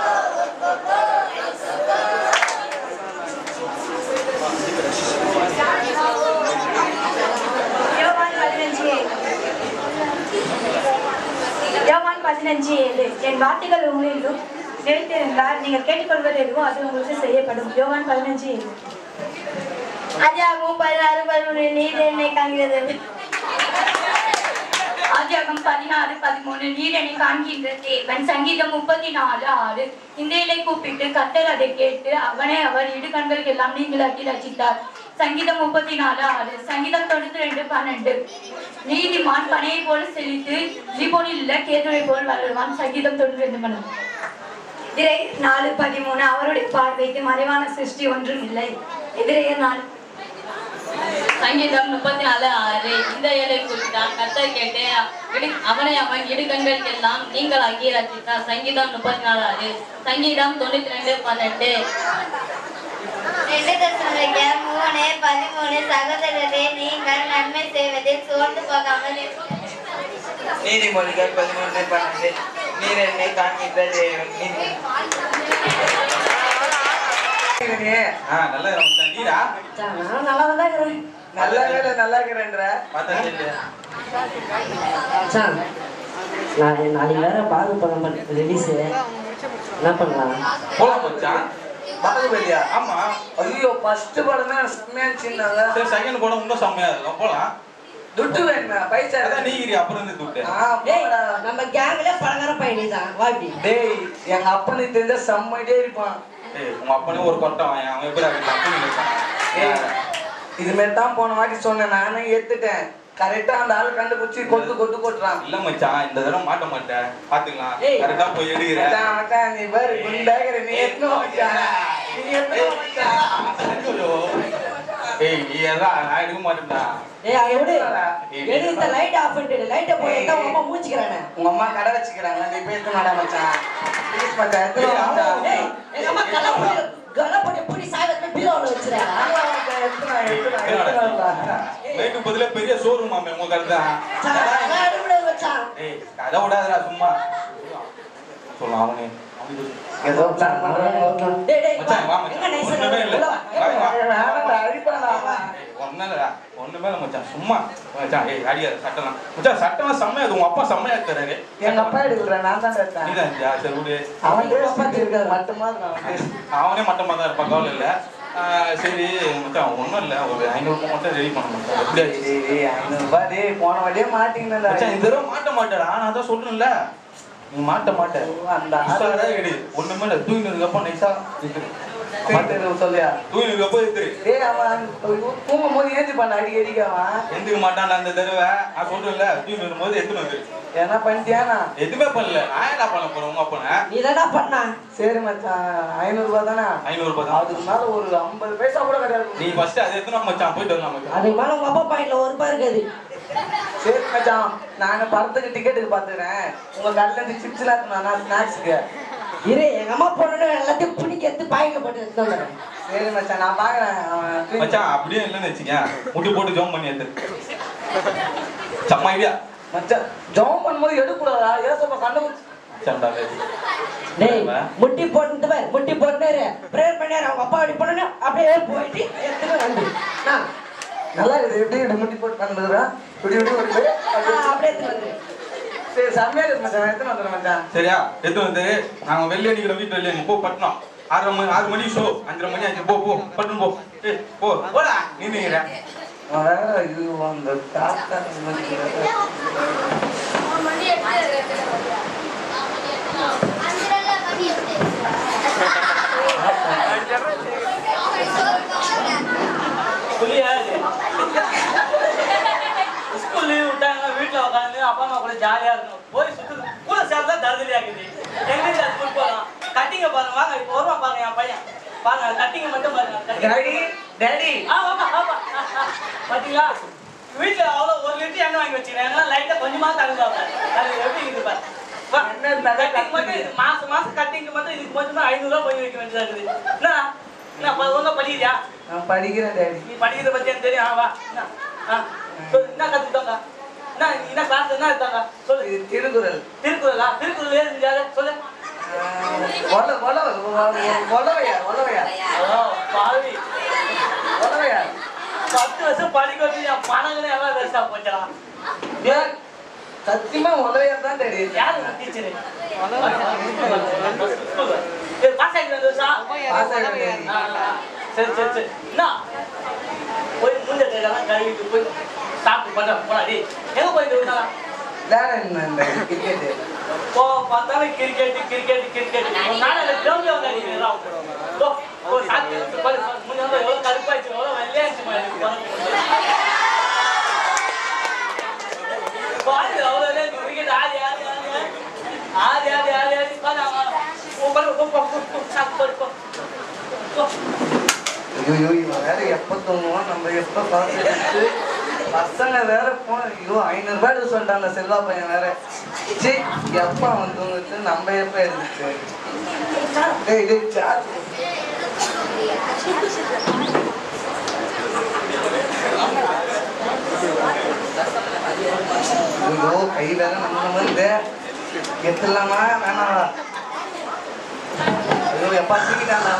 [SPEAKER 11] யோவான் பதினஞ்சு யோவான் பதினஞ்சு ஏழு என் வார்த்தைகள் உங்களிலும் நிலைத்திருந்தால் நீங்கள் கேட்டுக்கொள்வது எதுவோ அது உங்களுக்கு செய்யப்படும் யோவான் பதினஞ்சு ஏழு
[SPEAKER 6] அதிகாரம் பதினாறு பதிமூணு நீர் என்னை காண்கிறது
[SPEAKER 11] ஆதியாகம் பதினாறு பதிமூணு நீர் என்னை காண்கின்ற தேவன் சங்கீதம் முப்பத்தி நாலு ஆறு இந்தையிலை கூப்பிட்டு கத்தர் அதை கேட்டு அவனை அவர் இடுகண்களுக்கு எல்லாம் நீங்களாக்கி ரசித்தார் சங்கீதம் முப்பத்தி நாலு ஆறு சங்கீதம் தொண்ணூத்தி ரெண்டு பன்னெண்டு நீதிமான் பனையை போல செழித்து ஜிபோனில் உள்ள கேதுரை போல் வளருவான் சங்கீதம் தொண்ணூத்தி ரெண்டு பன்னெண்டு இறை நாலு பதிமூணு அவருடைய பார்வைக்கு மறைவான சிருஷ்டி ஒன்றும் இல்லை எதிரையர் நாலு
[SPEAKER 12] சங்கீதம் முப்பத்தி நாலு ஆறு இந்த ஏழை குறித்தான் கத்தர் கேட்டு இடு- அவனை அவன் இடுகண்களுக்கெல்லாம் நீங்களாக்கி ரசித்தார் சங்கீதம் முப்பத்தி நாலு ஆறு சங்கீதம் தொண்ணூத்தி ரெண்டு பன்னெண்டு
[SPEAKER 6] ரெண்டு தசமிக்க மூணு பதிமூணு சகோதரரே நீங்கள் நன்மை செய்வதில் சோர்ந்து போகாமல் இருங்கள்.
[SPEAKER 13] நீதிமொழிகள் பதிமூன்று பன்னெண்டு நீர் என்னை காண்கின்ற தேவன்
[SPEAKER 2] ஆ நல்லா இருக்கும் நீரா
[SPEAKER 3] நான் நல்லா தான் இருக்கிறேன்
[SPEAKER 13] நல்ல வேலை நல்லா இருக்கிறேன்ற
[SPEAKER 2] பார்த்தா தெரியல
[SPEAKER 7] மச்சான் நான் நாளைக்கு வேற பாகு படம் ரிலீஸ் என்ன பண்ணலாம்
[SPEAKER 2] போலாம் மச்சான்
[SPEAKER 13] பாகுபலியா
[SPEAKER 2] ஆமா
[SPEAKER 13] ஐயோ ஃபர்ஸ்ட் படமே செம்மையா இருந்துச்சுன்னாங்க
[SPEAKER 2] சரி செகண்ட் படம் இன்னும் செம்மையா இருக்கும் போலாம்
[SPEAKER 13] துட்டு வேணுமே பைசா
[SPEAKER 2] அதான் நீங்கிரி அப்புறம் இருந்து துட்டு
[SPEAKER 13] ஆ, போடா.
[SPEAKER 3] நம்ம கேங்ல பழங்கர பையனி தான் வாடி
[SPEAKER 13] டேய் எங்க அப்பனுக்கு தெரிஞ்ச செம்மடியே இருப்பான்
[SPEAKER 2] ஏய் உங்க அப்பனே ஒரு கொட்டை வாங்க அவன் எப்படி அவன் அப்பனே இருக்கான்
[SPEAKER 13] ஏய், இது மாதிரி தான் போன வாட்டி சொன்னேன் நானே ஏத்துட்டேன் கரெக்டா அந்த ஆள் கண்டுபிடிச்சி கொட்டு கொட்டு கொட்டுறான்
[SPEAKER 2] இல்ல மச்சான் இந்த தடவை மாட்ட மாட்டேன் பாத்துக்கலாம்
[SPEAKER 13] ஏய்.
[SPEAKER 2] கரெக்டா போய் எடுக்கிறேன்
[SPEAKER 13] மச்சான், மச்சான், நீ பாரு குண்டாகிற நீ எத்தனை மச்சான் நீ எத்தனை மச்சான்
[SPEAKER 2] ஐயோ. ஏய் நீ எல்லாம் நான் எடுக்க மாட்டேன்டா
[SPEAKER 7] ஏய் அதை விடு எடு இந்த லைட் ஆஃப் பண்ணிட்டு லைட்டை போய் எங்க உங்க அம்மா மூச்சிக்கிறானே
[SPEAKER 13] உங்க அம்மா கடை வச்சுக்கிறாங்க நீ போய் மாடா மச்சான் ப்ளீஸ் மச்சான் எடுத்து வா மச்சான்.
[SPEAKER 7] ஏய் எங்க அம்மா கலை போட்டு கலை போட்டு பிடி சாயத்துல பீரோல வச்சிருக்காங்க
[SPEAKER 13] எடுத்து வா, எடுத்து வா, எடுத்து வா.
[SPEAKER 14] லைட்டு பதிலா பெரிய ஷோரூம் மாமே உங்க கடை தான்
[SPEAKER 7] வச்சான்
[SPEAKER 14] ஏய் கதை விடாதடா சும்மா சொல்லலாம் அவனே
[SPEAKER 13] ஏதோ பிளான் பண்றாங்க
[SPEAKER 7] டேய் டேய்
[SPEAKER 14] மச்சான் வா
[SPEAKER 7] எங்க
[SPEAKER 14] மச்சான்
[SPEAKER 7] நைஸ்
[SPEAKER 14] ஒண்ணுமே இல்ல
[SPEAKER 7] உள்ள வா.
[SPEAKER 14] வா, வா.
[SPEAKER 13] வேணாம்டா, அடிப்பாடா.
[SPEAKER 14] ஒண்ணும் இல்லடா ஒண்ணுமே இல்ல மச்சான் சும்மா மச்சான் ஏய் அடியாத சட்டம்லாம் மச்சான் சட்டம்லாம் செம்மையா இருக்கு உங்க அப்பா செம்மையா தராரு
[SPEAKER 13] எங்க அப்பா எடுக்கல நான் தான் எடுத்தேன்
[SPEAKER 14] நீதான் ஜா, சரி விடு
[SPEAKER 13] அவன் டேஸ்ட் பார்த்து இருக்காது மட்டுமா நான் டேஸ்ட்
[SPEAKER 14] அவனே மட்டமா தான் இருப்பான் கவலை இல்ல ஆஹ் சரி மச்சான் ஒண்ணும் இல்ல ஒரு ஐநூறு ரூபாய் மட்டும் ரெடி பண்ண மாட்டேன் எப்படியாச்சு
[SPEAKER 13] டேய் ஐநூறு ரூபாய் டேய் போன வழியே மாட்டீங்கடா
[SPEAKER 14] மச்சான் இந்த தடவை மாட்ட மாட்டேடா நான் தான் சொல்றேன்ல நீ மாட்ட மாட்ட
[SPEAKER 13] அந்த
[SPEAKER 14] உஷாரா எடு ஒண்ணுமே இல்ல தூங்கினதுக்கு அப்புறம் நைஸா எடுத்துரு
[SPEAKER 13] மாட்டேன் சொல்லியா
[SPEAKER 14] தூங்கினதுக்கு அப்புறம் எடுத்துரு
[SPEAKER 13] டேய் அவன் தூங்கும் போது ஏஞ்சி பண்ண அடி அடிக்க அவன்
[SPEAKER 14] எந்திக்க மாட்டான் அந்த தடவை நான் சொல்றேன்ல தூங்கி வரும்போது எடுத்துன்னு வந்துரு
[SPEAKER 13] என்ன பண்ணிட்டியானா
[SPEAKER 14] எதுவுமே பண்ணல நான் என்ன பண்ண போறேன் உங்க அப்பனை
[SPEAKER 7] நீ தானடா பண்ணா
[SPEAKER 13] சரி மச்சான் ஐநூறு ரூபாய் தானே
[SPEAKER 14] ஐநூறு ரூபாய் தான்
[SPEAKER 13] அதுக்கு மேல ஒரு ஐம்பது பைசா கூட கிடையாது
[SPEAKER 14] நீ ஃபர்ஸ்ட் அதை எடுத்துன்னு மச்சான் போயிட்டு வரலாம் மச்சான்
[SPEAKER 7] அதுக்கு மேல உங்க அப்பா பாயிண்ட்ல ஒரு ரூபாய் இருக்காது
[SPEAKER 13] சரி மச்சான் நான் படத்துக்கு டிக்கெட்டுக்கு பாத்துக்கிறேன் உங்க கடையில இருந்து சிப்ஸ் எல்லாம் ஸ்நாக்ஸுக்கு
[SPEAKER 7] இரு எங்க அம்மா பொண்ணு எல்லாத்தையும் பிடிக்க எடுத்து பாயிண்ட்ல போட்டு எடுத்து வந்துடுறேன்
[SPEAKER 13] சரி மச்சான் நான் பாக்குறேன் அவன்
[SPEAKER 14] மச்சான் அப்படியே இல்லைன்னு வச்சுக்க முட்டி போட்டு ஜோம் பண்ணி எடுத்து செம்ம ஐடியா
[SPEAKER 13] மச்சான் ஜாம் பண்ணும்போது எடுக்கூடாதா ஏசப்பா கண்ணு
[SPEAKER 14] மச்சான்டா
[SPEAKER 7] டேய் முட்டி போட்டு பாரு முட்டி போட்டு பிரேயர் பண்ணாரு அவங்க அப்பா அப்படி பண்ணணும் அப்படியே போயிட்டு எடுத்துட்டு வந்து நான்
[SPEAKER 13] நல்லா இருக்குது எப்படி இப்படி முட்டி போட்டு பண்ணுறா இப்படி இப்படி ஒரு பேர்
[SPEAKER 7] அப்படியே எடுத்துட்டு வந்து
[SPEAKER 13] சரி செம்மையா இருக்கு மச்சான் எடுத்துன்னு வந்துடுறேன் மச்சான்
[SPEAKER 14] சரியா எடுத்து வந்து நாங்க வெள்ளி அடிக்கிற வீட்டு வெள்ளி அடி போ பட்டணம் ஆறரை மணி ஆறு மணி ஷோ அஞ்சரை மணி ஆச்சு போ போ பட்டணம் போ ஏய் போ போடா நின்னுங்கிற
[SPEAKER 13] அவன் வேற இது அந்த தாத்தா
[SPEAKER 10] புரியாது ஸ்கூல் லீவ் விட்டாங்க வீட்டுல உட்காந்து அப்பா அம்மா கூட ஜாலியா இருக்கணும் போய் சுத்து கூட சேர்ந்தா தருதலியா இருக்குது எங்க ஸ்கூல் போகலாம் கட்டிங்க பாருங்க வாங்க இப்போ வருவான் பாருங்க என் பையன் பாருங்க கட்டிங்க மட்டும் பாருங்க cutting.
[SPEAKER 13] டாடி டாடி
[SPEAKER 10] ஆ வாப்பா வாப்பா பாத்தீங்களா வீட்டுல அவ்வளவு ஒரு லிட்டர் எண்ணெய் வாங்கி வச்சுக்கிறேன் லைட்டா கொஞ்சமா தகுந்தாங்க அது எப்படி இருக்குது பாரு வா, cutting மட்டும் இது மாசம் மாசம் கட்டிங்க மட்டும் இதுக்கு மட்டும் தான் ஐநூறு ரூபாய் போய் வைக்க வேண்டியதா இருக்குது என்ன என்ன ப- ஒழுங்கா படிக்கிறியா
[SPEAKER 13] நான் படிக்கிறேன் டாடி
[SPEAKER 10] நீ படிக்கிறத பத்தி எனக்கு தெரியும் ஆ, வா என்ன ஆ, சொல்லு என்ன கத்துக்கிட்டாங்க என்ன நீ என்ன கிளாஸ் என்ன எடுத்தாங்க சொல்லு
[SPEAKER 13] இது திருக்குறள்
[SPEAKER 10] திருக்குறளா திருக்குறள் ஏது முடியாது சொல்லு
[SPEAKER 13] ஒல ஒல ஒலவையா ஒலவையா
[SPEAKER 10] ஓ, பாவி
[SPEAKER 13] ஒலவையா
[SPEAKER 10] பத்து வருஷம் படிக்க வச்சு என் பணங்களே எல்லாம் வேஸ்டா போச்சா
[SPEAKER 13] ஏன் சத்தியமா ஒலவையா தான் டாடி
[SPEAKER 10] யாரு உங்க டீச்சரு பாஸ் ஆகிட்டு வந்து வருஷா
[SPEAKER 13] பாஸ் ஆகிட்டேன்
[SPEAKER 10] ஆ, ஆ, சரி சரி சரி என்ன போய் மூஞ்ச கையெல்லாம் கழுவிட்டு போய் சாப்பிட்டு பண்ண போடா டேய் எங்க போயிட்டு வந்தா
[SPEAKER 13] விளையாட கிரிக்கெட்டு
[SPEAKER 10] போ பார்த்தாலும் கிரிக்கெட் கிரிக்கெட் கிரிக்கெட் ஒரு நாள் கிரௌண்ட்ல வந்து அடிக்கிறோம் போ போ சாப்பிட்டு பாரு முன்ன வந்து எவ்வளவு கருப்பாச்சு எவ்வளவு வெள்ளையாச்சு பாரு அவ்வளவு கிரிக்கெட் ஆடி ஆடி ஆடி ஆடி ஆடி ஆடி ஆடி பாரு போ பாரு போ போ போ போ சாப்பிட்டு போ போ
[SPEAKER 13] ஐயோ இவன் வேற எப்ப தூங்குவான் நம்ம எப்ப பார்த்துட்டு பசங்க வேற போன ஐயோ ஐநூறு ரூபாய் எடுக்க சொல்லிட்டாங்க செல்வா பையன் வேற சி எப்ப அவன் தூங்குச்சு நம்ம எப்ப எடுத்துச்சு டேய் டேய் சார்ஜ் ஐயோ கை வேற நம்ம வந்து எத்தலாமா வேணாமா ஐயோ எப்பா தூக்கிட்டாங்களா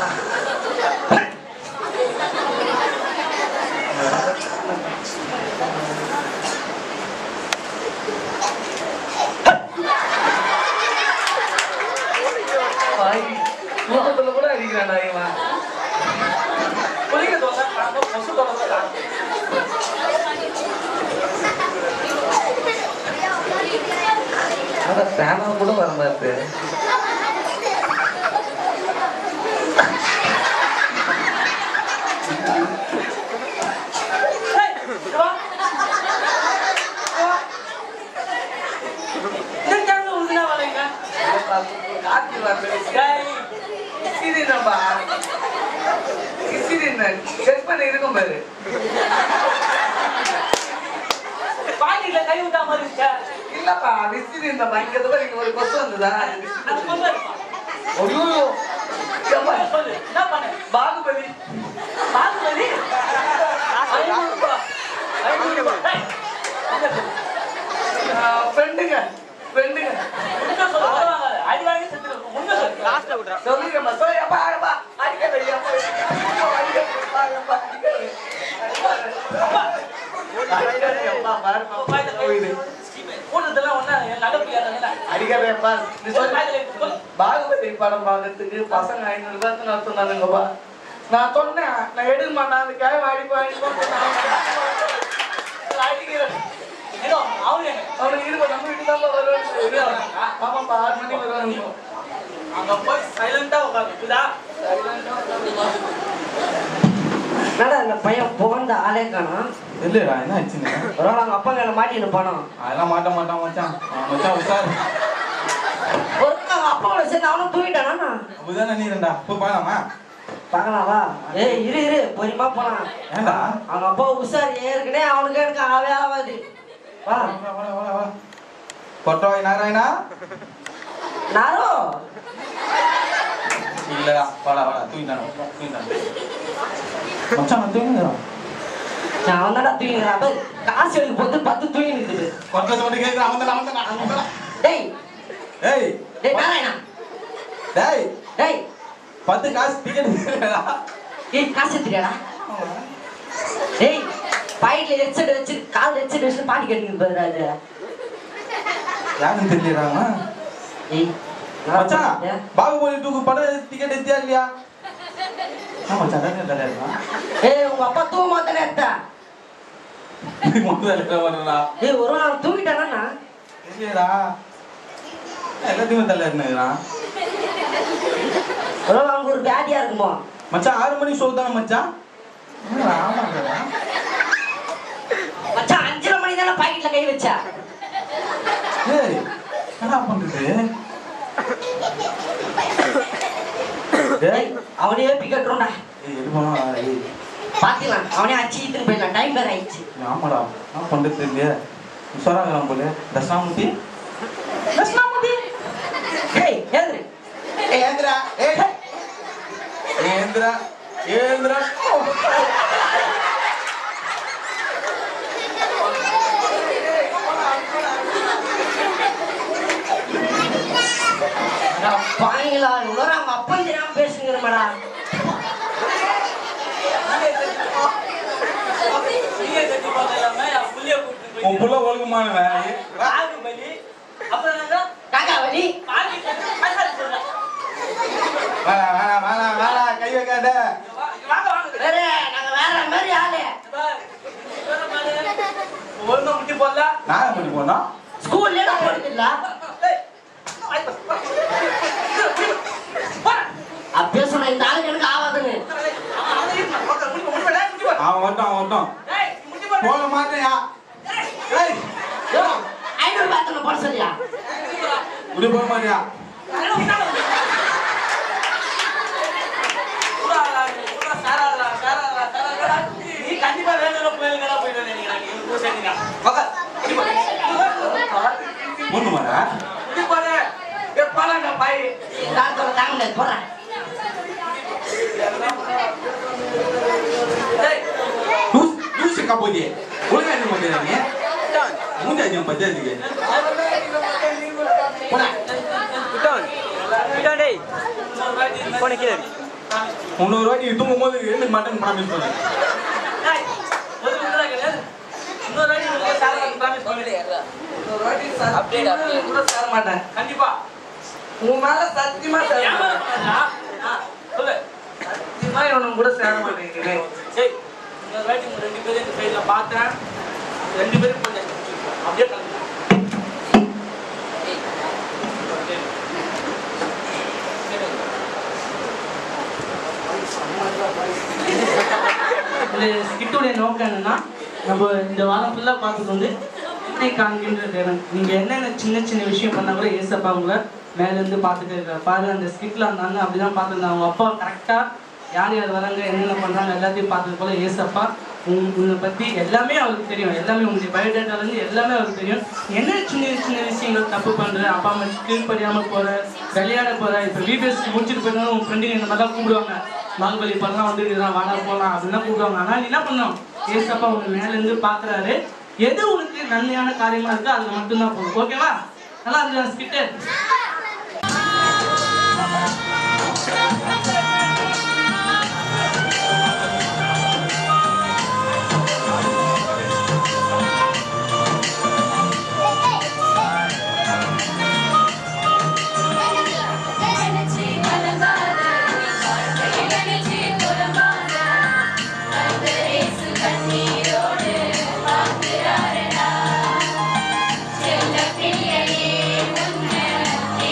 [SPEAKER 13] வாய் தூக்கத்துல கூட அடிக்கிறான்டா இவன்
[SPEAKER 10] குளிக்க தோங்க கொசு தோங்க
[SPEAKER 13] அதான் பேனா கூட வர மாட்டேது காத்து வரல கிசிடி நம்பா கிசிடி செக் பண்ணி இருக்கும் பாரு
[SPEAKER 10] கை விட்டா மாதிரி இருக்க
[SPEAKER 13] இல்லப்பா விசிறி இந்த பயங்கரத்துல இங்க ஒரு கொசு வந்ததா
[SPEAKER 10] அது கொஞ்சம் இருப்பா.
[SPEAKER 13] ஐயோ ஏப்பா,
[SPEAKER 10] சொல்லு என்ன பண்ண
[SPEAKER 13] பாகுபலி
[SPEAKER 10] பாகுபலி ஐநூறு ரூபாய். ஐநூறு ரூபாய். ஏய், இங்க சொல்லு.
[SPEAKER 13] ஃப்ரெண்டுங்க ஃப்ரெண்டுங்க
[SPEAKER 10] உண்மை சொல்லு, வருவாங்க. அடி வாங்கி செத்துருவோம். உண்மை சொல்லு. லாஸ்ட்ல விடுறா.
[SPEAKER 13] சொல்லுங்கம்மா சொல்லு அப்பா அப்பா அடிக்கடி அப்பா அப்பா அப்பா அடிக்கடி அடிக்கடி அப்பா பாருப்பா போயிடு
[SPEAKER 10] கூட்டத்தெல்லாம் ஒண்ணா என் நகைப்பிடிக்காதவங்க
[SPEAKER 13] அடிக்கடி அப்பா நீ சொல்லு
[SPEAKER 10] சொல்லு. சொல்லு.
[SPEAKER 13] பாகுபலி படம் பார்க்கறதுக்கு பசங்க ஐநூறு ரூபாய்க்கு நான் சொன்னானுங்கப்பா நான் சொன்னேன் நான் எடுக்க மாட்டேன் அதுக்காக அடிப்பா அடிப்போம் அடிக்கிறேன்
[SPEAKER 10] ஏதோ அவரு எங்க?
[SPEAKER 13] அவனுக்கு இருப்பா நம்ம வீட்டுக்கு தான் வருவாங்க ஆமாப்பா ஆறு மணி வருவாங்க
[SPEAKER 10] அங்க போய் சைலண்டா உட்காரு இதா
[SPEAKER 7] என்னடா இந்த பையன் புகழ்ந்த ஆளே காணோம்
[SPEAKER 14] இல்லடா என்ன ஆச்சுங்க
[SPEAKER 7] ஒருவேளை அவங்க அப்பா மேல மாட்டின்னு பணம்
[SPEAKER 14] அதெல்லாம் மாட்ட மாட்டான் மச்சான் அவன் மச்சான் உஷார்
[SPEAKER 7] ஒரு நாள் அவங்க அப்பாவோட சேர்ந்து அவனும் தூங்கிட்டானா
[SPEAKER 14] அப்படிதான் நினைக்கிறேன்டா போய் பார்க்கலாமா
[SPEAKER 7] பார்க்கலாம் வா ஏய் இரு இரு பொறுமா போலாம்
[SPEAKER 14] ஏன்டா
[SPEAKER 7] அவங்க அப்பா உஷார் ஏற்கனவே அவனுக்கு எனக்கு ஆவே ஆகாது வா
[SPEAKER 14] கொட்டவாய் நாராயணா
[SPEAKER 7] நாரோ
[SPEAKER 14] இல்லடா வாடா வாடா தூங்கிட்டானு தூங்கிட்டானு மச்சான் நான் தூங்கிடுறான்
[SPEAKER 7] நான் அவன் தானே தூங்கிக்கிறான் பாரு, காசு எடுக்க போது பத்து தூங்கி நிக்குது
[SPEAKER 14] கொட்ட சவுண்டு கேட்குறான் அவன் அவன் தான் அவன் தான்
[SPEAKER 7] டேய்
[SPEAKER 14] ஏய்
[SPEAKER 7] டேய் நாராயணா
[SPEAKER 14] டேய்
[SPEAKER 7] டேய்
[SPEAKER 14] பத்து காசு டிக்கெட்
[SPEAKER 7] ஏய் காசு எடுத்துக்கடா டேய் பாக்கெட்ல ஹெட்செட் வச்சு கால் ஹெட்செட் வச்சு பாட்டு கேட்டுக்கு பதிலா இது
[SPEAKER 14] யாருன்னு தெரியறாங்க
[SPEAKER 7] ஏய்
[SPEAKER 14] மச்சான் பாகுபலி டூக்கு படம் டிக்கெட் எடுத்தியா இல்லையா ஆ மச்சான் அதான் தலையா
[SPEAKER 7] ஏய் உங்க அப்பா தூங்க மாட்டானே எடுத்தா
[SPEAKER 14] மட்டும் தலையா வரலா
[SPEAKER 7] ஏய் ஒரு நாள் தூங்கிட்டானா
[SPEAKER 14] இல்லையடா எல்லாத்தையுமே தலையா இருந்துக்கிறான்
[SPEAKER 7] ஒரு நாள் அவங்க ஒரு வியாதியா இருக்குமோ
[SPEAKER 14] மச்சான் ஆறு மணி ஷோ தானே மச்சான் ஆமாடா
[SPEAKER 7] மச்சான் அஞ்சரை மணி தானே பாக்கெட்ல கை வச்சா
[SPEAKER 14] ஏய் என்ன பண்றது
[SPEAKER 7] டேய் அவனே பிக்கட்டுறோம்டா
[SPEAKER 14] ஏய் எது போனா ஏய்
[SPEAKER 7] பாத்துக்கலாம் அவனே அடிச்சு இழுத்துட்டு போயிடலாம் டைம் வேற ஆயிடுச்சு
[SPEAKER 14] ஆமாடா என்ன பண்றது தெரியல உஷாராகலாம் போல தர்ஷனாமூர்த்தி
[SPEAKER 7] தர்ஷனாமூர்த்தி ஏய் ஏந்திரு
[SPEAKER 14] ஏய் ஏந்திரா ஏய் ஏந்திரா ஏந்திரா
[SPEAKER 7] பாங்களா இவ்வளோ அவங்க அப்பா தெரியாம பேசுங்கிற மேடா
[SPEAKER 10] நீங்க கட்டி பார்க்கலாம என் புள்ளைய கூட்டிட்டு போய்
[SPEAKER 14] உன் புள்ள ஒழுக்கமானவன்
[SPEAKER 10] பாகுபலி அப்புறம் நாங்க
[SPEAKER 7] காக்காவலி
[SPEAKER 10] பாக்கெட்ல பைசா சொல்றேன்
[SPEAKER 14] வேணா வேணா வேணா வேணா கை வைக்காத
[SPEAKER 10] வாங்க வாங்க
[SPEAKER 7] வேற நாங்க வேற மாதிரி ஆளு
[SPEAKER 10] ஒழுங்கா முட்டி போடல
[SPEAKER 14] நான் பண்ணி போனா
[SPEAKER 7] ஸ்கூல்ல நான் போடுதில்ல அப்பயே சொன்ன இந்த ஆளுக்கு எனக்கு ஆகாதுன்னு
[SPEAKER 14] அவன் வரட்டும் அவன் வரட்டும் போக மாட்டேயா ஏய்
[SPEAKER 7] யோ, ஐநூறு ரூபாய் போட சொல்லியா
[SPEAKER 14] இப்படி போக மாட்டியா
[SPEAKER 10] நீ கண்டிப்பா வேணும் பிள்ளைங்க போயிட்டு நினைக்கிறேன் நீ ஊர் சேர்ந்தீங்க
[SPEAKER 14] பொண்ணு மாடா
[SPEAKER 13] பாலாங்க பாய்
[SPEAKER 7] தாங்க தாங்க முடியாது போறேன்
[SPEAKER 14] லூசு கப்போதி ஒழுங்கா என்ன பண்றீங்க நீ மூஞ்சி அஜயம் பத்தாதுக்கு முந்நூறு வாட்டி தூங்கும் போது எழுந்து மட்டன் ப்ராமிஸ் பண்ணு
[SPEAKER 10] இன்னொரு வாட்டி உங்களுக்கு சேலரி ப்ராமிஸ் பண்ணிடு
[SPEAKER 13] அப்டேட் அப்டேட் கூட சேர மாட்டேன்
[SPEAKER 10] கண்டிப்பா
[SPEAKER 13] உன் மேல சத்தியமா சேர
[SPEAKER 10] ஏமா
[SPEAKER 13] மாட்டேன்
[SPEAKER 10] ஆ, சொல்லு
[SPEAKER 13] சத்தியமா இவனும் கூட சேர மாட்டேங்கிறேன்
[SPEAKER 10] சரி இன்னொரு வாட்டி உங்க ரெண்டு பேரும் இந்த சைடுல பார்த்தேன் ரெண்டு பேரும் கொஞ்சம் அப்படியே கலந்து
[SPEAKER 15] இந்த ஸ்கிட்டுடைய நோக்கம் என்னன்னா நம்ம இந்த வாரம் ஃபுல்லாக பார்த்துட்டு வந்து என்னை காண்கின்ற தேவன் நீங்கள் என்னென்ன சின்ன சின்ன விஷயம் பண்ணா கூட ஏசப்பா உங்களை மேலேருந்து பார்த்துட்டே இருக்காரு பாரு அந்த ஸ்கிட்டில் அந்த அண்ணன் அப்படி தான் பார்த்துருந்தாங்க அவங்க அப்பா கரெக்டாக யார் யார் வராங்க என்னென்ன பண்றாங்க எல்லாத்தையும் பார்த்தது போல ஏசப்பா உன் உன்னை பத்தி எல்லாமே அவருக்கு தெரியும் எல்லாமே உங்களுடைய பயோடேட்டால இருந்து எல்லாமே அவருக்கு தெரியும் என்ன சின்ன சின்ன விஷயங்கள் தப்பு பண்ற அப்பா அம்மா கீழ்ப்படியாம போற விளையாட போற இப்ப விபிஎஸ் முடிச்சுட்டு போயிட்டு உன் ஃப்ரெண்டுங்க இந்த மாதிரி தான் கூப்பிடுவாங்க பாகுபலி படம் வந்து இதுதான் வாடா போலாம் அப்படிலாம் கூப்பிடுவாங்க ஆனா நீ என்ன பண்ணும் ஏசப்பா உன்னை மேல இருந்து பாக்குறாரு எது உனக்கு நன்மையான காரியமா இருக்கோ அதுல மட்டும்தான் போகும் ஓகேவா நல்லா இருந்துச்சு ஸ்கிட்டு
[SPEAKER 4] நினைச்சு கலங்காத நினைச்சு புலம்பாத கர்த்தரேசு கண்ணீரோடு பார்க்கிறாரடா செல்ல பிள்ளையே உன்னை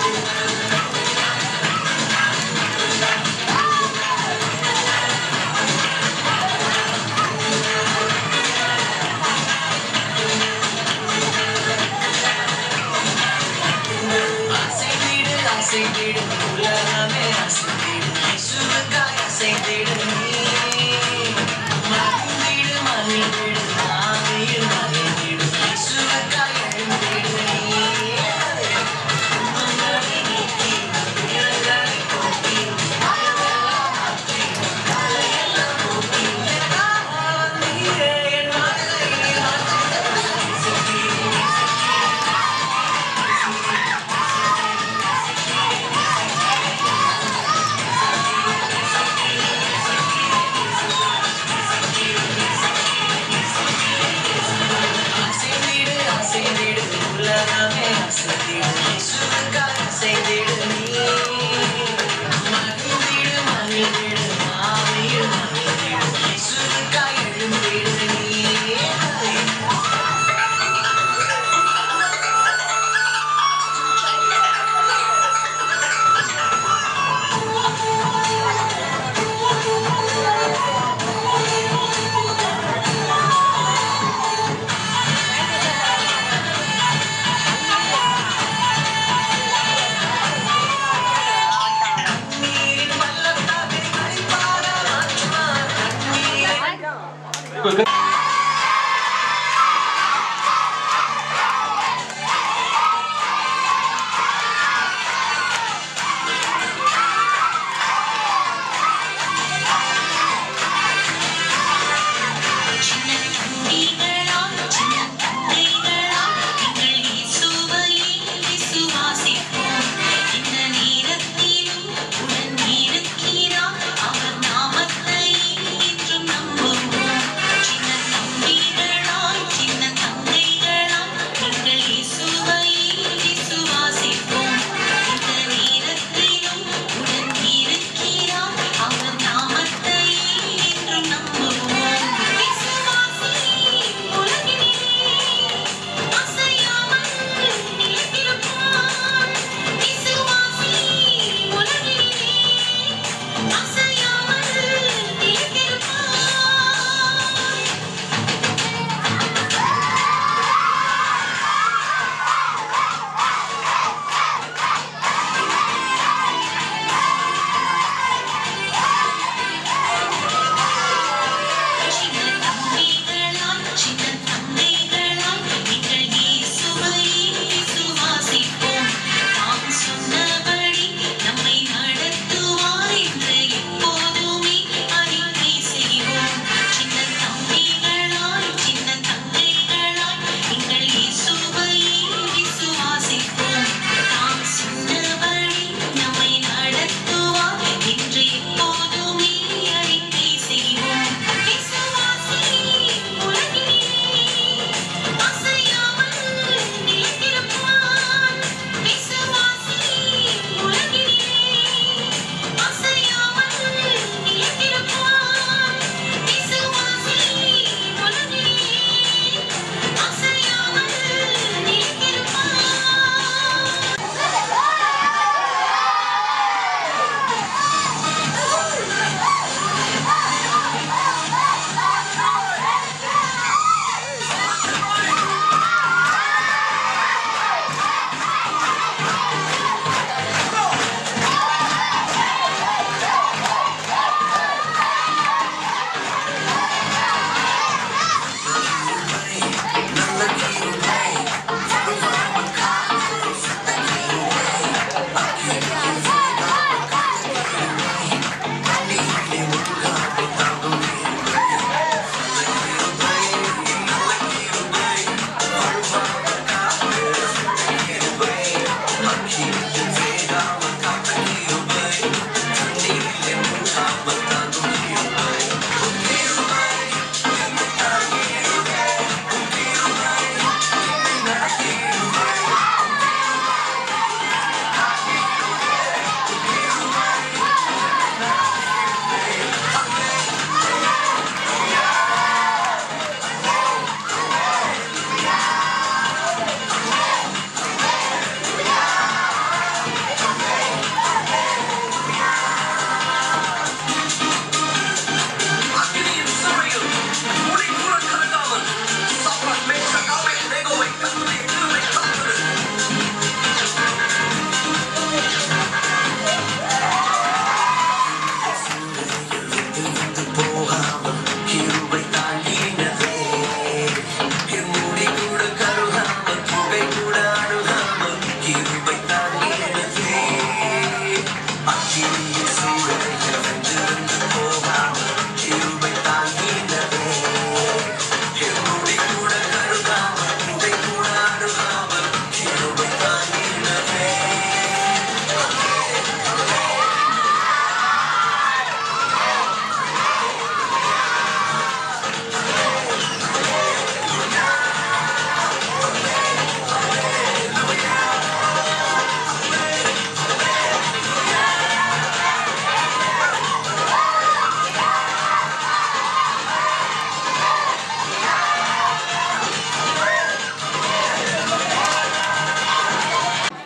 [SPEAKER 16] அசைந்திடு அசைந்திடு உலகமே அசைந்திடு இயேசுவுக்காய் அசைந்திடு நீ மகிழ்ந்திடு மகிழ்ந்திடு ஆவியில் மகிழ்ந்திடு இயேசுவுக்காய் எழுந்திடு நீ துன்பங்களில்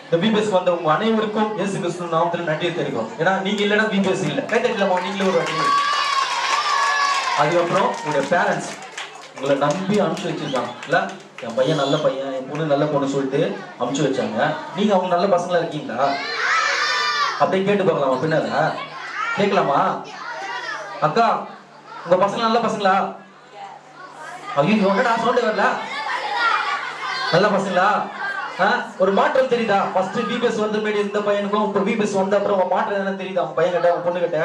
[SPEAKER 2] இந்த பிபிஎஸ் வந்த உங்க அனைவருக்கும் இயேசு கிறிஸ்து நாமத்தில் நன்றியை தெரிவிக்கும் ஏன்னா நீங்க இல்லைன்னா பிபிஎஸ் இல்லை கை தட்டலாமா நீங்களே ஒரு வாட்டி அதுக்கப்புறம் உங்க பேரண்ட்ஸ் உங்களை நம்பி அனுப்பிச்சு வச்சிருக்காங்க இல்ல என் பையன் நல்ல பையன் என் பொண்ணு நல்ல பொண்ணு சொல்லிட்டு அனுப்பிச்சு வச்சாங்க நீங்க அவங்க நல்ல பசங்களா இருக்கீங்களா அப்படியே கேட்டு பார்க்கலாமா பின்னால கேட்கலாமா அக்கா உங்க பசங்க நல்ல பசங்களா ஐயோ என்னடா சவுண்ட் வரல நல்ல பசங்களா ஆ? ஒரு மாற்றம் தெரியுதா ஃபர்ஸ்ட் பிபிஎஸ் வந்த மேடி இந்த பையனுக்கும் இப்போ பிபிஎஸ் வந்த அப்புறம் உன் மாற்றம் என்ன தெரியுதா உன் பையன் கிட்ட உன் பொண்ணு கிட்ட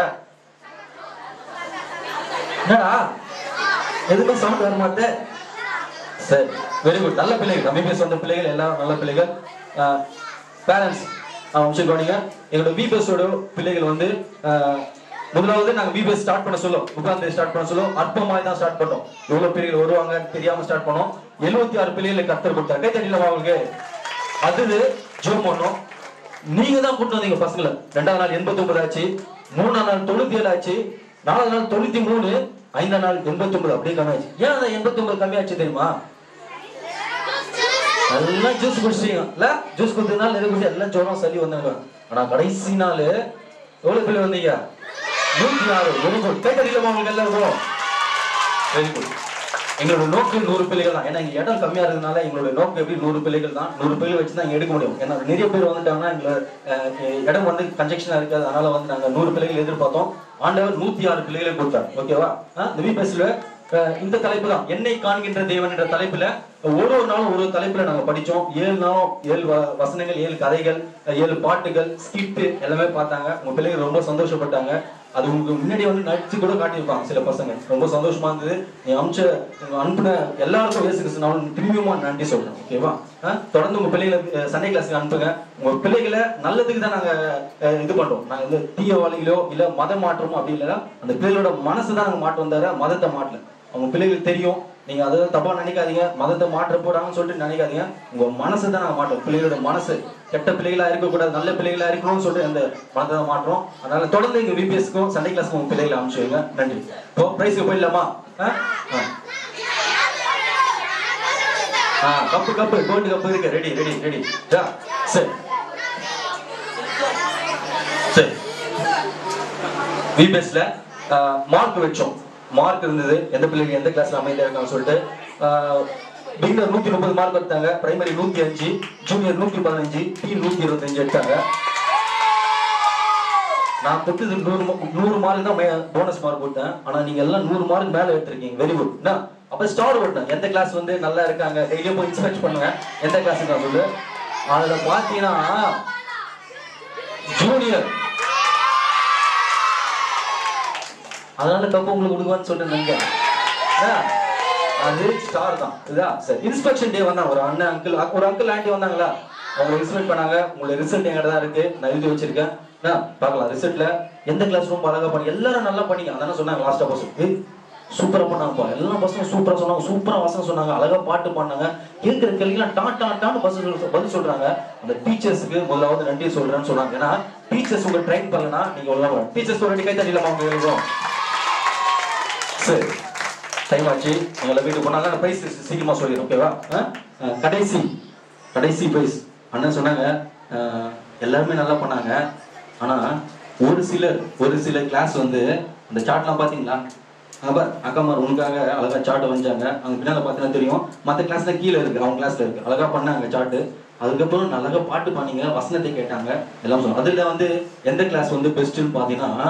[SPEAKER 2] என்னடா எதுவுமே சவுண்ட் வர மாட்டேன் சரி வெரி குட் நல்ல பிள்ளைகள் எம்பிபிஎஸ் வந்த பிள்ளைகள் எல்லாம் நல்ல பிள்ளைகள் பேரண்ட்ஸ் அம்சம் கவனிங்க எங்களோட பிபிஎஸோட பிள்ளைகள் வந்து ஆஹ், முதலாவது நாங்க பிபிஎஸ் ஸ்டார்ட் பண்ண சொல்லும் உட்கார்ந்து ஸ்டார்ட் பண்ண சொல்லும் அற்பமாய் தான் ஸ்டார்ட் பண்ணோம் எவ்வளவு பிள்ளைகள் வருவாங்க தெரியாம ஸ்டார்ட் பண்ணோம் எழுபத்தி ஆறு பிள்ளைகளை கத்தர் கொடுத்தாரு கை தட்டிலவா அவங்களுக்கு அது ஜோம் பண்ணோம் நீங்க தான் கூட்டு வந்தீங்க பசங்களை ரெண்டாவது நாள் எண்பத்தி ஒன்பது ஆச்சு மூணாம் நாள் தொண்ணூத்தி ஏழு ஆச்சு நாலாவது நாள் தொண்ணூத்தி மூணு ஐந்தாம் நாள் எண்பத்தி ஒன்பது அப்படியே கம்மியாச்சு ஏன் அந்த எண்பத்தி ஒன்பது கம்மியாச்சு தெரியுமா எல்லாம் ஜூஸ் குடிச்சிட்டீங்க இல்ல ஜூஸ் குடிச்சதுனால நிறைய குடிச்சு எல்லாம் ஜோரம் சளி வந்தாங்க ஆனா கடைசி நாள் எவ்வளவு பேர் வந்தீங்க நூத்தி ஆறு வெரி குட் கேட்டதில்ல உங்களுக்கு எல்லாருக்கும் வெரி குட் எங்களோட நோக்கு நூறு பிள்ளைகள் தான் ஏன்னா இங்க இடம் கம்மியா இருக்கிறதுனால எங்களோட நோக்கு எப்படி நூறு பிள்ளைகள் தான் நூறு பிள்ளைகள் வச்சு தான் இங்க எடுக்க முடியும் ஏன்னா நிறைய பேர் வந்துட்டாங்கன்னா எங்களை அஹ், இடம் வந்து கன்ஜெக்ஷனா இருக்காது அதனால வந்து நாங்க நூறு பிள்ளைகள் எதிர்பார்த்தோம் ஆண்டவர் நூத்தி ஆறு பிள்ளைகளை கொடுத்தார் ஓகேவா இந்த விபிஎஸ்ல இந்த தலைப்பு தான் என்னை காண்கின்ற தேவன் என்ற தலைப்புல ஒரு ஒரு நாளும் ஒரு ஒரு தலைப்புல நாங்க படிச்சோம் ஏழு நாளும் ஏழு வ- வசனங்கள் ஏழு கதைகள் ஏழு பாட்டுகள் ஸ்கிட் எல்லாமே பார்த்தாங்க உங்க பிள்ளைகள் ரொம்ப சந்தோஷப்பட்டாங்க அது உங்களுக்கு முன்னாடி வந்து நடிச்சு கூட காட்டியிருப்பாங்க சில பசங்க ரொம்ப சந்தோஷமா இருந்தது நீ அமிச்ச உங்க அனுப்பின எல்லாருக்கும் இயேசு கிறிஸ்து நான் திரும்பியுமா நன்றி சொல்றேன் ஓகேவா ஆ? தொடர்ந்து உங்க பிள்ளைகளை அஹ், சண்டே கிளாஸ்க்கு அனுப்புங்க உங்க பிள்ளைகளை நல்லதுக்கு தான் நாங்க அஹ், இது பண்றோம் நாங்க வந்து தீய வழியிலோ இல்ல மத மாற்றமோ அப்படி இல்ல அந்த பிள்ளைகளோட மனசு தான் நாங்க மாற்றம் தவிர மதத்தை மாட்டல அவங்க பிள்ளைகளுக்கு தெரியும் நீங்க அதை தப்பா நினைக்காதீங்க மதத்தை மாற்ற போறாங்கன்னு சொல்லிட்டு நினைக்காதீங்க உங்க மனசை தான் நாங்க மாட்டோம் பிள்ளைகளோட மனசு கெட்ட பிள்ளைகளா இருக்கக்கூடாது நல்ல பிள்ளைகளா இருக்கணும்னு சொல்லிட்டு அந்த மதத்தை தான் மாற்றோம் அதனால தொடர்ந்து எங்க விபிஎஸ்க்கும் சண்டே கிளாஸ்க்கும் உங்க பிள்ளைகளை அனுப்பிச்சுங்க நன்றி இப்போ பிரைஸ்க்கு போயிடலாமா ஆ? ஆ. ஆ கப்பு கப்பு கோல்டு கப்பு இருக்கு ரெடி ரெடி ரெடி சரி சரி விபிஎஸ்ல மார்க் வச்சோம் மார்க் இருந்தது எந்த பிள்ளைங்க எந்த கிளாஸ்ல அமைதியா இருக்காங்க சொல்லிட்டு பிகினர் நூத்தி முப்பது மார்க் எடுத்தாங்க பிரைமரி நூத்தி அஞ்சு ஜூனியர் நூத்தி பதினஞ்சு டீன் நூத்தி இருபத்தஞ்சு எடுத்தாங்க நான் கொடுத்தது நூறு மா- நூறு மார்க் தான் போனஸ் மார்க் கொடுத்தேன் ஆனா நீங்க எல்லாம் நூறு மார்க் மேல எடுத்திருக்கீங்க வெரி குட் அப்ப ஸ்டார் ஓட்டேன் எந்த கிளாஸ் வந்து நல்லா இருக்காங்க டெய்லியும் போய் இன்ஸ்பெக்ட் பண்ணுங்க எந்த கிளாஸ் தான் சொல்லு அதுல பாத்தீங்கன்னா ஜூனியர் அதனால கப்பு உங்களுக்கு கொடுக்குவான்னு சொல்லிட்டு நினைக்கிறேன் ஆ, அது ஸ்டார் தான் இதா சரி இன்ஸ்பெக்ஷன் டே வந்தாங்க ஒரு அண்ணன் அங்கிள் ஒரு அங்கிள் ஆண்டி வந்தாங்களா அவங்க இன்ஸ்பெக்ட் பண்ணாங்க உங்களோட ரிசல்ட் எங்கிட்ட தான் இருக்கு நான் எழுதி வச்சிருக்கேன் என்ன, பார்க்கலாம் ரிசல்ட்ல எந்த கிளாஸ் ரொம்ப அழகா பண்ணி எல்லாரும் நல்லா பண்ணீங்க அதானே சொன்னாங்க லாஸ்டா பர்சன் சூப்பரா பண்ணாங்கப்பா எல்லா பசங்களும் சூப்பரா சொன்னாங்க சூப்பரா வசனம் சொன்னாங்க அழகா பாட்டு பாடினாங்க கேட்கிற கேள்விலாம் டா டா டான்னு பஸ் பதில் சொல்றாங்க அந்த டீச்சர்ஸ்க்கு முதலாவது நன்றி சொல்றேன்னு சொன்னாங்க ஏன்னா டீச்சர்ஸ் உங்க ட்ரைன் பண்ணலனா நீங்க ஒழுங்கா டீச்சர்ஸ் ஒரு ரெண்டு கை தட்டிலாமா உங்களுக்கு சரி டைம் ஆச்சு எங்களை வீட்டுக்கு போனாங்க பிரைஸ் சீக்கிரமா சொல்லிடுறேன் ஓகேவா கடைசி கடைசி பிரைஸ் அண்ணன் சொன்னாங்க அஹ், எல்லாருமே நல்லா பண்ணாங்க ஆனா ஒரு சிலர் ஒரு சில கிளாஸ் வந்து அந்த சார்ட்லாம் பாத்தீங்களா அங்க பார் அக்காமார் உனக்காக அழகா சார்ட் வந்தாங்க அங்க பின்னால பார்த்தீங்கன்னா தெரியும் மத்த கிளாஸ்ல கீழே இருக்கு அவங்க கிளாஸ்ல இருக்கு அழகா பண்ணாங்க சார்ட் அதுக்கப்புறம் அழகா பாட்டு பண்ணீங்க வசனத்தை கேட்டாங்க எல்லாம் சொன்னாங்க அதுல வந்து எந்த கிளாஸ் வந்து பெஸ்ட்னு பாத்தீங்கன்னா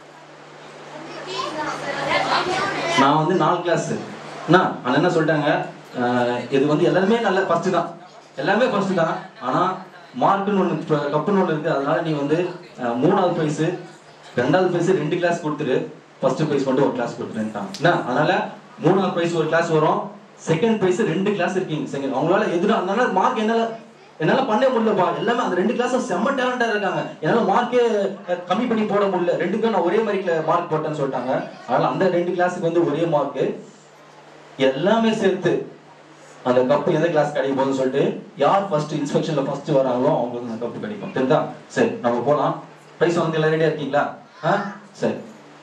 [SPEAKER 2] நான் வந்து நாலு கிளாஸ் என்ன அண்ணன் என்ன சொல்லிட்டாங்க அஹ் இது வந்து எல்லாருமே நல்ல ஃபர்ஸ்ட் தான் எல்லாமே ஃபர்ஸ்ட் தான் ஆனா மார்க்குன்னு ஒன்று கப்புன்னு ஒன்று இருக்கு அதனால நீ வந்து அஹ், மூணாவது ப்ரைஸ் ரெண்டாவது ப்ரைஸ் ரெண்டு கிளாஸ் கொடுத்துரு ஃபர்ஸ்ட் ப்ரைஸ் மட்டும் ஒரு கிளாஸ் கொடுத்துருன்ட்டான் என்ன அதனால மூணாவது ப்ரைஸ் ஒரு கிளாஸ் வரும் செகண்ட் ப்ரைஸ் ரெண்டு கிளாஸ் இருக்கீங்க செகண்ட் அவங்களால எதிராக அதனால மார்க் என்னால என்னால பண்ண முடியலப்பா எல்லாமே அந்த ரெண்டு கிளாஸும் செம்ம டேலண்டா இருக்காங்க என்னால மார்க்கே கம்மி பண்ணி போட முடியல ரெண்டுக்கும் நான் ஒரே மாதிரி மார்க் போட்டேன்னு சொல்லிட்டாங்க அதனால அந்த ரெண்டு கிளாஸுக்கு வந்து ஒரே மார்க் எல்லாமே சேர்த்து அந்த கப்பு எந்த கிளாஸ் கிடைக்கும் போதுன்னு சொல்லிட்டு யார் ஃபர்ஸ்ட் இன்ஸ்பெக்ஷன்ல ஃபர்ஸ்ட் வராங்களோ அவங்களுக்கு அந்த கப்பு கிடைக்கும் தெரியுதா சரி நம்ம போலாம் பிரைஸ் வந்து எல்லாம் ரெடியா இருக்கீங்களா ஆ சரி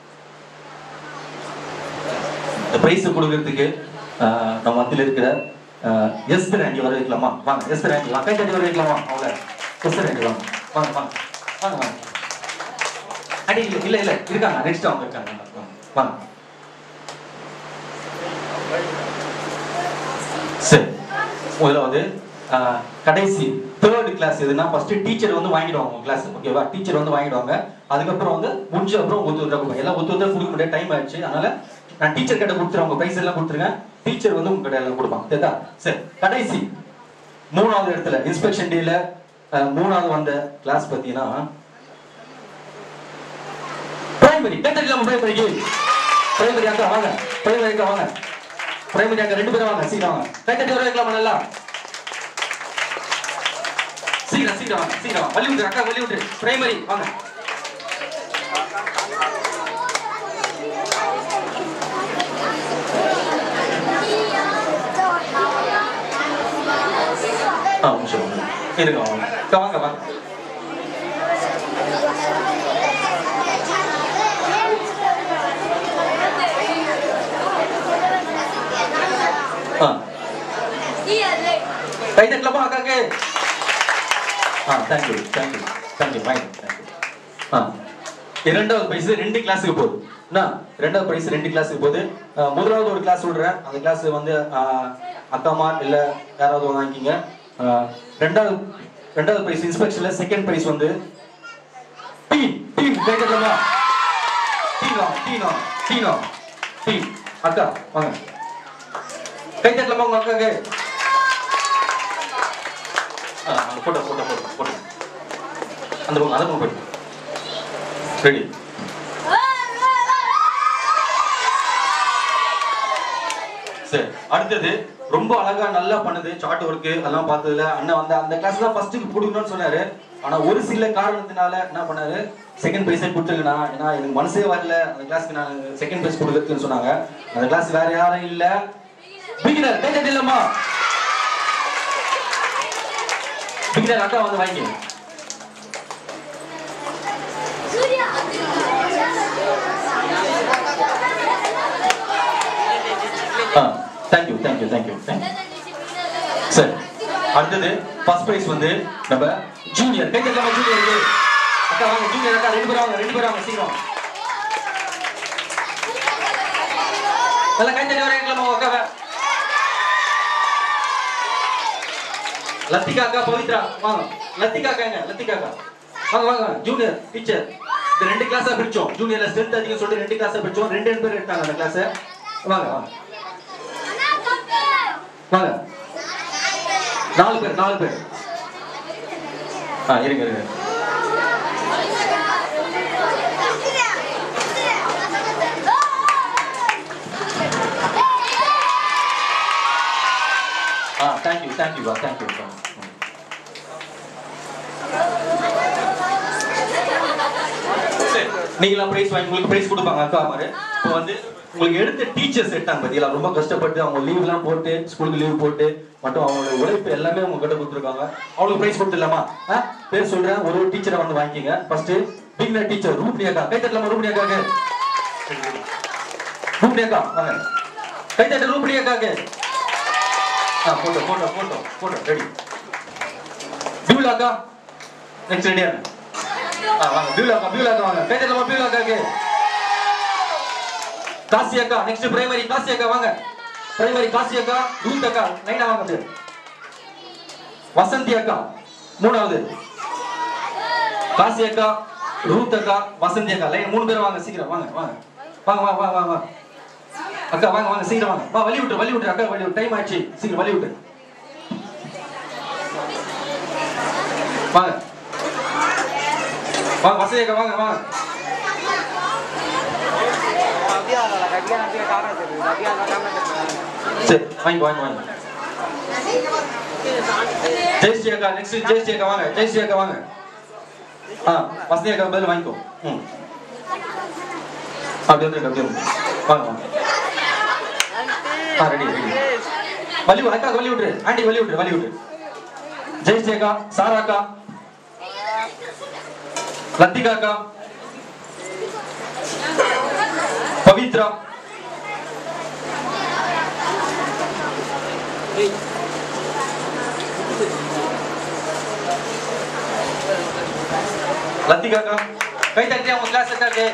[SPEAKER 2] இந்த பிரைஸ் கொடுக்கறதுக்கு ஆஹ், நம்ம மத்தியில் இருக்கிற எஸ்தர் ஆண்டி வர வைக்கலாமா வாங்க எஸ்தர் ஆண்டி வாங்க கை தட்டி வர வைக்கலாமா அவங்கள கொஸ்டின் ரெண்டு வாங்க வாங்க வாங்க வாங்க வாங்க அடி இல்ல இல்ல இல்ல இருக்காங்க நெக்ஸ்ட் அவங்க இருக்காங்க வாங்க, வாங்க சரி முதலாவது ஆஹ், கடைசி தேர்ட் கிளாஸ் எதுனா ஃபர்ஸ்ட் டீச்சர் வந்து வாங்கிடுவாங்க உங்க கிளாஸ் ஓகேவா டீச்சர் வந்து வாங்கிடுவாங்க அதுக்கப்புறம் வந்து முடிஞ்ச அப்புறம் ஒத்து வந்து கொடுப்பாங்க எல்லாம் ஒத்து வந்து கொடுக்க முடியாது டைம் ஆயிடுச்சு அதனால நான் டீச்சர் கிட்ட கொடுத்துறேன் உங்க பைசா எல்லாம் கொடுத்துருங்க டீச்சர் வந்து உங்க கிட்ட எல்லாம் கொடுப்பாங்க சரிதா சரி கடைசி மூணாவது இடத்துல இன்ஸ்பெக்ஷன் டேல மூணாவது வந்த கிளாஸ் பார்த்தீங்கன்னா பிரைமரி கேட்டரிக்கலாம் பிரைமரிக்கு பிரைமரி அக்கா வாங்க பிரைமரி அக்கா வாங்க பிரைமரி அக்கா ரெண்டு பேரும் வாங்க சீக்கிரம் வாங்க கேட்டரி வர வைக்கலாமா நல்லா சீக்கிரம் சீக்கிரம் வாங்க சீக்கிரம் வாங்க வள்ளி விட்டு அக்கா வள்ளி விட்டு பிரைமரி வாங்க ஆ ஒரு நிமிஷம் வாங்க. இருங்க வாங்க அக்கா வாங்க வாங்க ஆ கை தட்டலாமா அக்காக்கு ஆ thank you thank you thank you mind thank you ஆ இரண்டாவது பிரைஸ் ரெண்டு கிளாஸுக்கு போகுது என்ன ரெண்டாவது பிரைஸ் ரெண்டு கிளாஸுக்கு போகுது ஆ, முதலாவது ஒரு கிளாஸ் சொல்றேன் அந்த கிளாஸ் வந்து ஆ, அக்காமா இல்ல யாராவது ஒன்று வாங்கிக்கிங்க ஆ, ரெண்டாவது ரெண்டாவது பிரைஸ் இன்ஸ்பெக்ஷன்ல செகண்ட் பிரைஸ் வந்து டீம் டீம் கை தட்டலாமா டீம் வாங்க டீம் வாங்க டீம் வாங்க டீம் அக்கா வாங்க கை தட்டலாமா உங்க அக்காக்கு ஆ, அந்த போட்டோ போட்டோ போட்டோ போட்டோ அந்த பக்கம் அந்த பக்கம் போயிட்டு ரெடி சரி அடுத்தது ரொம்ப அழகா நல்லா பண்ணுது சார்ட் ஒர்க் அதெல்லாம் பார்த்ததுல அண்ணன் வந்து அந்த கிளாஸ் தான் ஃபர்ஸ்ட் கொடுக்கணும்னு சொன்னாரு ஆனா ஒரு சில காரணத்தினால என்ன பண்ணாரு செகண்ட் பிரைஸே கொடுத்துருக்கண்ணா ஏன்னா எனக்கு மனசே வரல அந்த கிளாஸ்க்கு நான் செகண்ட் பிரைஸ் கொடுக்குறதுன்னு சொன்னாங்க அந்த கிளாஸ் வேற யாரும் இல்ல பிகினர் கை தட்டி இல்லம்மா பிகினர் அக்கா வந்து வாங்கி ஆ தேங்க்யூ தேங்க்யூ தேங்க்யூ தேங்க்யூ சரி அடுத்தது ஃபர்ஸ்ட் பிரைஸ் வந்து நம்ம ஜூனியர் கை தட்டலாமா ஜூனியருக்கு அக்கா வாங்க ஜூனியர் அக்கா ரெண்டு பேரும் வாங்க ரெண்டு பேரும் வாங்க சீக்கிரம் நல்லா கை தட்டி வரீங்களாமா உங்க அக்காவை லத்திகா அக்கா பவித்ரா வாங்க லத்திகா அக்காங்க லத்திகா அக்கா வாங்க வாங்க ஜூனியர் டீச்சர் இந்த ரெண்டு கிளாஸா பிரிச்சோம் ஜூனியர்ல ஸ்ட்ரென்த் அதிகம் சொல்லி ரெண்டு கிளாஸா பிரிச்சோம் ரெண்டு ரெண்டு பேர் எடுத்தாங்க அந்த கிளாஸ் வாங்க வாங்க வாங்க நாலு பேர் நாலு பேர் ஆ இருங்க இருங்க ஆ தேங்க்யூ தேங்க்யூ தேங்க்யூ நீங்களாம் பிரைஸ் வாங்கி உங்களுக்கு பிரைஸ் கொடுப்பாங்க அக்கா மாதிரி இப்போ வந்து உங்களுக்கு எடுத்த டீச்சர்ஸ் எடுத்தாங்க பார்த்தீங்களா ரொம்ப கஷ்டப்பட்டு அவங்க லீவ்லாம் போட்டு ஸ்கூலுக்கு லீவ் போட்டு மட்டும் அவங்களோட உழைப்பு எல்லாமே உங்க கிட்ட கொடுத்துருக்காங்க அவங்களுக்கு பிரைஸ் கொடுத்துடலாமா ஆ பேர் சொல்றேன் ஒரு ஒரு டீச்சரை வந்து வாங்கிக்கங்க ஃபர்ஸ்ட் பிகினர் டீச்சர் ரூபினி அக்கா கை தட்டலாமா ரூபினி அக்காக்கு ரூபினி அக்கா வாங்க கை தட்டு ரூபினி அக்காக்கு ஆ photo photo photo photo ready Beulah அக்கா நெக்ஸ்ட் ரெடியா ஆ வாங்க பியூலா அக்கா பியூலா அக்கா வாங்க கை தட்டலாமா பியூலா அக்காக்கு காசி அக்கா நெக்ஸ்ட் பிரைமரி காசி அக்கா வாங்க பிரைமரி காசி அக்கா ரூத் அக்கா லைனா வாங்க அப்படியே வசந்தி அக்கா மூணாவது காசி அக்கா ரூத் அக்கா வசந்தி அக்கா லைன் மூணு பேரும் வாங்க சீக்கிரம் வாங்க வாங்க வாங்க வாங்க வாங்க வாங்க அக்கா வாங்க வாங்க சீக்கிரம் வாங்க வா வழி விட்டு வழி விட்டு அக்கா வழி விட்டு டைம் ஆயிடுச்சு சீக்கிரம் வழி விட்டு வாங்க வாங்க வசதி அக்கா வாங்க வாங்க சரி வாங்க வாங்க வாங்க ஜெயஸ்ரீ அக்கா நெக்ஸ்ட் ஜெயஸ்ரீ அக்கா வாங்க ஜெயஸ்ரீ அக்கா வாங்க ஆ வசதி அக்கா பதில் வாங்கிக்கோ ம் அப்படி வந்து அப்படி வந்து வாங்க வாங்க ஆ ரெடி ரெடி வலி விடு, அக்கா வலி விட்டுரு ஆண்டி வலி விட்டுரு வலி விட்டுரு ஜெயஸ்ரீ அக்கா சாரா அக்கா லத்திகா அக்கா பவித்ரா லத்திகாக்கா கை தட்டி அவங்க கிளாஸ் செட்டாக்கு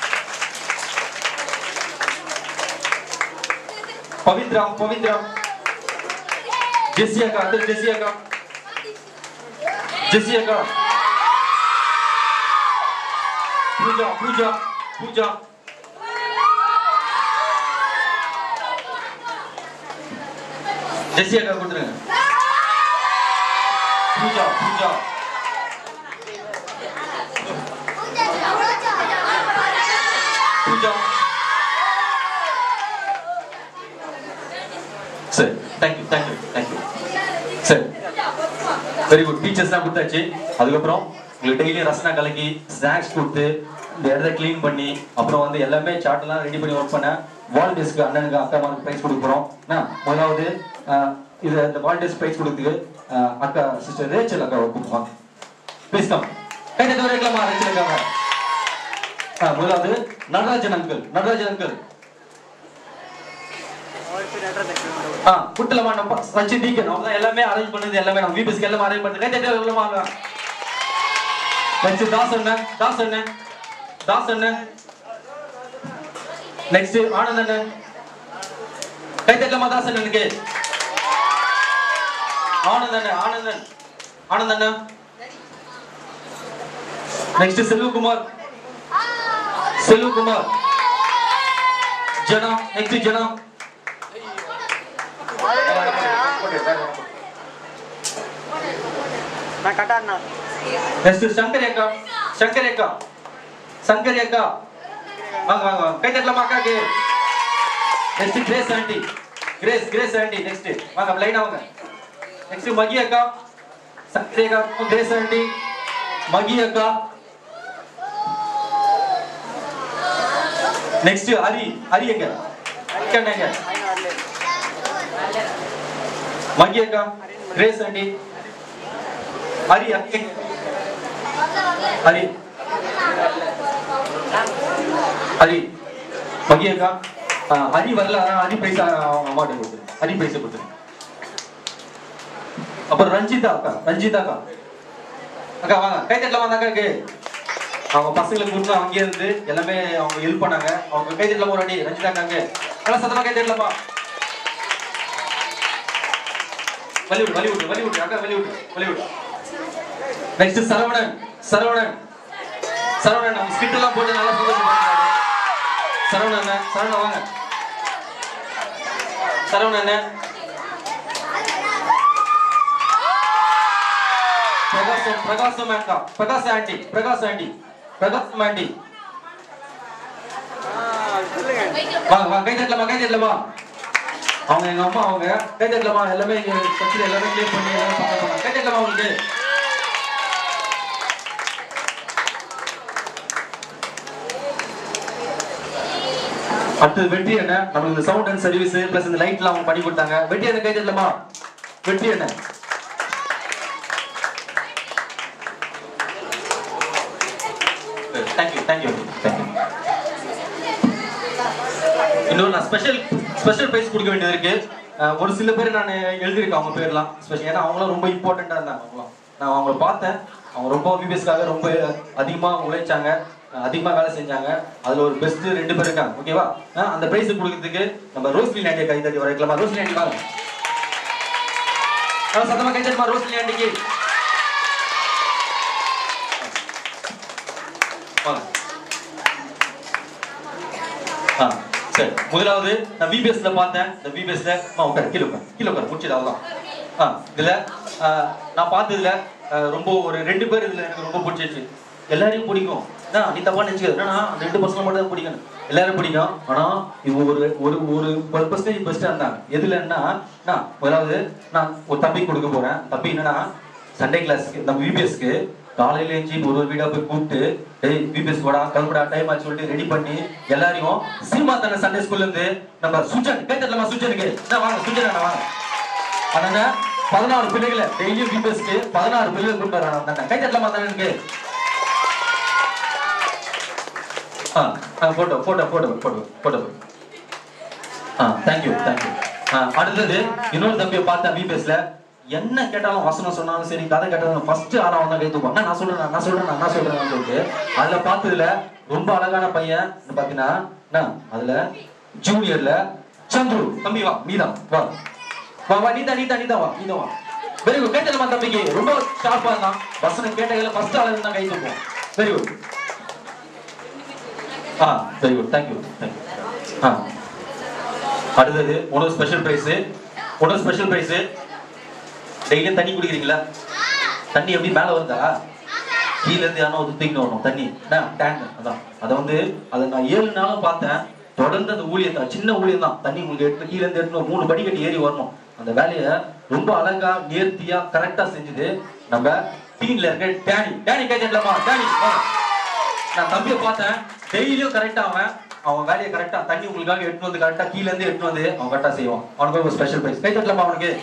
[SPEAKER 2] பவித்ரா பவித்ரா ஜெஸ்ஸி அக்கா அடுத்து ஜெஸ்ஸி அக்கா ஜெஸ்ஸி அக்கா பூஜா பூஜா பூஜா ஜெஸ்ஸி அக்கா கொடுத்துருங்க பூஜா பூஜா பூஜா சரி தேங்க்யூ தேங்க்யூ தேங்க்யூ சரி வெரி குட் டீச்சர்ஸ்லாம் கொடுத்தாச்சு அதுக்கப்புறம் உங்களுக்கு டெய்லியும் ரசனா கலக்கி ஸ்நாக்ஸ் கொடுத்து இந்த இடத்த க்ளீன் பண்ணி அப்புறம் வந்து எல்லாமே சார்ட்லாம் ரெடி பண்ணி ஒர்க் பண்ண வாலண்டியர்ஸ்க்கு அண்ணனுக்கு அக்காமாருக்கு ப்ரைஸ் கொடுக்க போகிறோம் என்ன முதலாவது ஆஹ், இது இந்த வாலண்டியர்ஸ் ப்ரைஸ் கொடுத்துக்கு ஆஹ், அக்கா சிஸ்டர் ரேச்சல் அக்கா கொடுப்பாங்க ப்ளீஸ் கம் கை தட்டு வரைக்கலாமா ரேச்சல் அக்காவை ஆ, முதலாவது நடராஜன் அங்கிள் நடராஜன் அங்கிள் ஆ குட்டலமா நம்ம சச்சி டீக்கன் அவங்க தான் எல்லாமே அரேஞ்ச் பண்ணது எல்லாமே நம்ம விபிஎஸ்க்கு எல்லாமே அரேஞ்ச் பண்ணது கை தட்டி எவ்வளவு வாங்க நெக்ஸ்ட் தாஸ் அண்ணன் தாஸ் அண்ணன் தாஸ் அண்ணன் நெக்ஸ்ட் ஆனந்த் அண்ணன் கை தட்டலாமா தாஸ் அண்ணனுக்கு ஆனந்த் அண்ணன் ஆனந்தன் ஆனந்த் அண்ணன் நெக்ஸ்ட் செல்வகுமார் செல்வகுமார் ஜனா நெக்ஸ்ட் ஜனா
[SPEAKER 17] நான் கட்டாண்ணா
[SPEAKER 2] நெக்ஸ்ட் சங்கரி அக்கா சங்கரி அக்கா சங்கரி அக்கா வாங்க வாங்க வாங்க கை தட்டலாமா அக்காக்கு next Grace aunty Grace Grace aunty next வாங்க லைனா வாங்க நெக்ஸ்ட் மகி அக்கா சங்கரி அக்கா கிரேஸ் ஆண்டி மகி அக்கா நெக்ஸ்ட் ஹரி ஹரி எங்க ஹரி எங்க மகி அக்கா கிரேஸ் ஆண்டி ஹரி ஹரி எங்க? ஹரி ஹரி மகி அக்கா ஆ, ஹரி வரல ஆனா ஹரி பைசா அவங்க அம்மாட்ட கொடுத்துரு ஹரி பைசா கொடுத்துரு அப்புறம் ரஞ்சிதா அக்கா ரஞ்சிதா அக்கா அக்கா வாங்க கை தட்டலாம் அந்த அக்காக்கு அவங்க பசங்களுக்கு கொடுத்து அங்கேயே இருந்து எல்லாமே அவங்க ஹெல்ப் பண்ணாங்க அவங்க கை தட்டலாமா ஒரு அடி ரஞ்சிதா அக்காங்க நல்லா சத்தமா கை தட்டலாமா வலிவுட் வலிவுட் வலிவுட் அக்கா வலிவுட் வலிவுட் நெக்ஸ்ட் சரவணன் சரவணன் சரவணன் நம்ம ஸ்கிட் எல்லாம் போட்டு நல்லா சந்தோஷப்படுறாரு சரவணன் அண்ணன், சரவணன் வாங்க சரவணன் அண்ணன். பிரகாசம் பிரகாசம் அக்கா Prakash aunty Prakash aunty Prakasam aunty வாங்க வாங்க கை தட்டலாமா கை தட்டலாமா அவங்க எங்க அம்மா அவங்க கை தட்டலாமா எல்லாமே இங்க சச்சில எல்லாமே கிளீன் பண்ணி எல்லாமே பண்ணாங்க கை தட்டலாமா உங்களுக்கு அடுத்தது வெற்றி என்ன நமக்கு இந்த சவுண்ட் அண்ட் சர்வீஸ் பிளஸ் இந்த லைட்லாம் அவங்க பண்ணி கொடுத்தாங்க வெற்றி என்ன கை தட்டலாமா வெற்றி என்ன தேங்க்யூ தேங்க்யூ தேங்க்யூ இன்னொரு நான் ஸ்பெஷல் ஸ்பெஷல் ப்ரைஸ் கொடுக்க வேண்டியது இருக்கு அஹ் ஒரு சில பேர் நான் எழுதியிருக்கேன் அவங்க பேர்லாம் ஸ்பெஷல் ஏன்னா அவங்களாம் ரொம்ப இம்பார்ட்டண்டா இருந்தாங்க அவங்களாம் நான் அவங்கள பார்த்தேன் அவங்க ரொம்ப விபிஎஸ்க்காக ரொம்ப அதிகமா உழைச்சாங்க அஹ் அதிகமா வேலை செஞ்சாங்க அதுல ஒரு பெஸ்ட் ரெண்டு பேர் இருக்காங்க ஓகேவா அஹ் அந்த பிரைஸ் கொடுக்கறதுக்கு நம்ம ரோஸ்லி ஆண்டியை கை தட்டி வரைக்கலாமா ரோஸ்லி ஆண்டி வாங்க அஹ் சத்தமா கை தட்டுமா ரோஸ்லி ஆண்டிக்கு வாங்க ஆ சரி முதலாவது நான் விபிஎஸ்ல பார்த்தேன் இந்த விபிஎஸ்ல மா உட்காரு கீழே உட்காரு கீழே உட்காரு முடிச்சது அவ்வளோதான் ஆ இதுல ஆ, நான் பார்த்ததுல ஆ, ரொம்ப ஒரு ரெண்டு பேர் இதுல எனக்கு ரொம்ப பிடிச்சிருச்சு எல்லாரையும் பிடிக்கும் என்ன நீ தப்பா நினைச்சுக்க என்னன்னா அந்த ரெண்டு பசங்க மட்டும் தான் பிடிக்கும் எல்லாரும் பிடிக்கும் ஆனா இவங்க ஒரு ஒரு ஒரு ஒரு பர்சன்டேஜ் பெஸ்டா இருந்தாங்க எதுலன்னா நான் முதலாவது நான் ஒரு தம்பி கொடுக்க போறேன் தம்பி என்னன்னா சண்டே கிளாஸ்க்கு நம்ம விபிஎஸ்க்கு காலையில எழுஞ்சி ஒரு ஒரு வீடா போய் கூப்பிட்டு டேய் விபிஎஸ் வாடா கிளம்புடா டைம் ஆச்சு சொல்லிட்டு ரெடி பண்ணி எல்லாரையும் சீமா தானே சண்டே ஸ்கூல்ல இருந்து நம்ம சுஜன் கேட்டதுலமா சுஜனுக்கு நான் வாங்க சுஜன் அண்ணா வாங்க அண்ணா பதினாறு பிள்ளைகளை டெய்லியும் விபிஎஸ்க்கு பதினாறு பிள்ளைகளை கூப்பிட்டு வராங்க அந்த கை தட்டலாமா தானே ஆ ஆ photo photo photo photo photo ஆ தேங்க்யூ தேங்க்யூ ஆ அடுத்தது இன்னொரு தம்பியை பார்த்தேன் விபிஎஸ்ல என்ன கேட்டாலும் வசனம் சொன்னாலும் சரி கதை கேட்டாலும் ஃபர்ஸ்ட் ஆளா வந்தா கை தூக்கும் அண்ணா, நான் சொல்றேன் நான் சொல்றேன் நான் சொல்றேன் சொல்லிட்டு அதுல பார்த்ததுல ரொம்ப அழகான பையன் பாத்தீங்கன்னா என்ன, அதுல ஜூனியர்ல சந்துரு தம்பி வா நீதான் வா வா வா நீதான் நீதான் நீதான் வா நீதான் வா வெரி குட் கேட்டலமா தம்பிக்கு ரொம்ப ஷார்ப்பா இருந்தான் வசனம் கேட்டதுல ஃபர்ஸ்ட் ஆளா இருந்தா கை தூக்கும் வெரி குட் ஆ வெரி குட் தேங்க்யூ தேங்க்யூ ஆ அடுத்தது உணவு ஸ்பெஷல் பிரைஸ் உணவு ஸ்பெஷல் பிரைஸ் டெய்லியும் தண்ணி குடிக்கிறீங்களா தண்ணி எப்படி மேல வருதா கீழ இருந்து யாரும் வந்து தூக்கிட்டு வரணும் தண்ணி டேங்க் அதான் அதை வந்து அதை நான் ஏழு நாளும் பார்த்தேன் தொடர்ந்து அந்த ஊழியம் தான் சின்ன ஊழியம் தான் தண்ணி உங்களுக்கு எடுத்து கீழ இருந்து எடுத்து மூணு படிக்கட்டு ஏறி வரணும் அந்த வேலையை ரொம்ப அழகா நேர்த்தியா கரெக்டா செஞ்சது நம்ம டீம்ல இருக்க டேனி டேனி கேட்கலாமா டேனி வா. நான் தம்பியை பார்த்தேன் டெய்லியும் கரெக்டா அவன் அவன் வேலையை கரெக்டா தண்ணி உங்களுக்காக எடுத்து வந்து கரெக்டா கீழ இருந்து எடுத்து வந்து அவன் கரெக்டா செய்வான் அவனுக்கு ஒரு ஸ்பெஷல் பிரைஸ் கை தட்டலாமா அவனுக்கு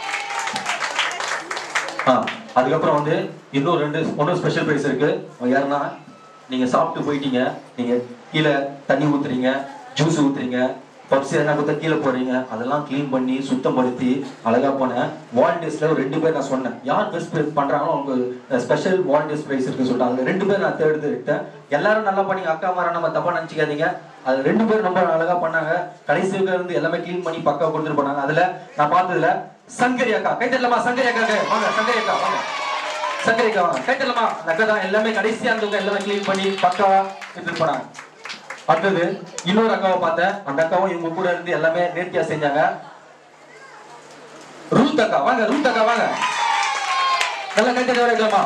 [SPEAKER 2] ஆ அதுக்கப்புறம் வந்து இன்னும் ரெண்டு ஒன்றும் ஸ்பெஷல் பிரைஸ் இருக்கு அவன் யாருன்னா நீங்க சாப்பிட்டு போயிட்டீங்க நீங்க கீழே தண்ணி ஊத்துறீங்க ஜூஸ் ஊத்துறீங்க பப்ஸ் எதனா கொடுத்தா கீழே போறீங்க அதெல்லாம் க்ளீன் பண்ணி சுத்தப்படுத்தி அழகா போனேன் வாலண்டியர்ஸ்ல ஒரு ரெண்டு பேர் நான் சொன்னேன் யார் பெஸ்ட் பண்றாங்களோ அவங்க ஸ்பெஷல் வாலண்டியர்ஸ் பிரைஸ் இருக்கு சொல்லிட்டு அதுல ரெண்டு பேர் நான் தேர்ந்து எடுத்தேன் எல்லாரும் நல்லா பண்ணி அக்கா மார நம்ம தப்பா நினைச்சுக்காதீங்க அது ரெண்டு பேர் ரொம்ப அழகா பண்ணாங்க கடைசி இருந்து எல்லாமே க்ளீன் பண்ணி பக்கா கொடுத்துட்டு போனாங்க அதுல நான் பார்த்ததுல சங்கரி அக்கா கை தட்டலாமா சங்கரி அக்கா வாங்க சங்கரி அக்கா வாங்க சங்கரி அக்கா வாங்க கை தட்டலாமா அந்த அக்கா தான் எல்லாமே கடைசியா இருந்தவங்க எல்லாமே க்ளீன் பண்ணி பக்காவா எடுத்துட்டு போனாங்க அடுத்தது இன்னொரு அக்காவை பார்த்தேன் அந்த அக்காவும் இவங்க கூட இருந்து எல்லாமே நேர்த்தியா செஞ்சாங்க ரூத் அக்கா வாங்க ரூத் அக்கா வாங்க நல்லா கை தட்டி வரக்கலாமா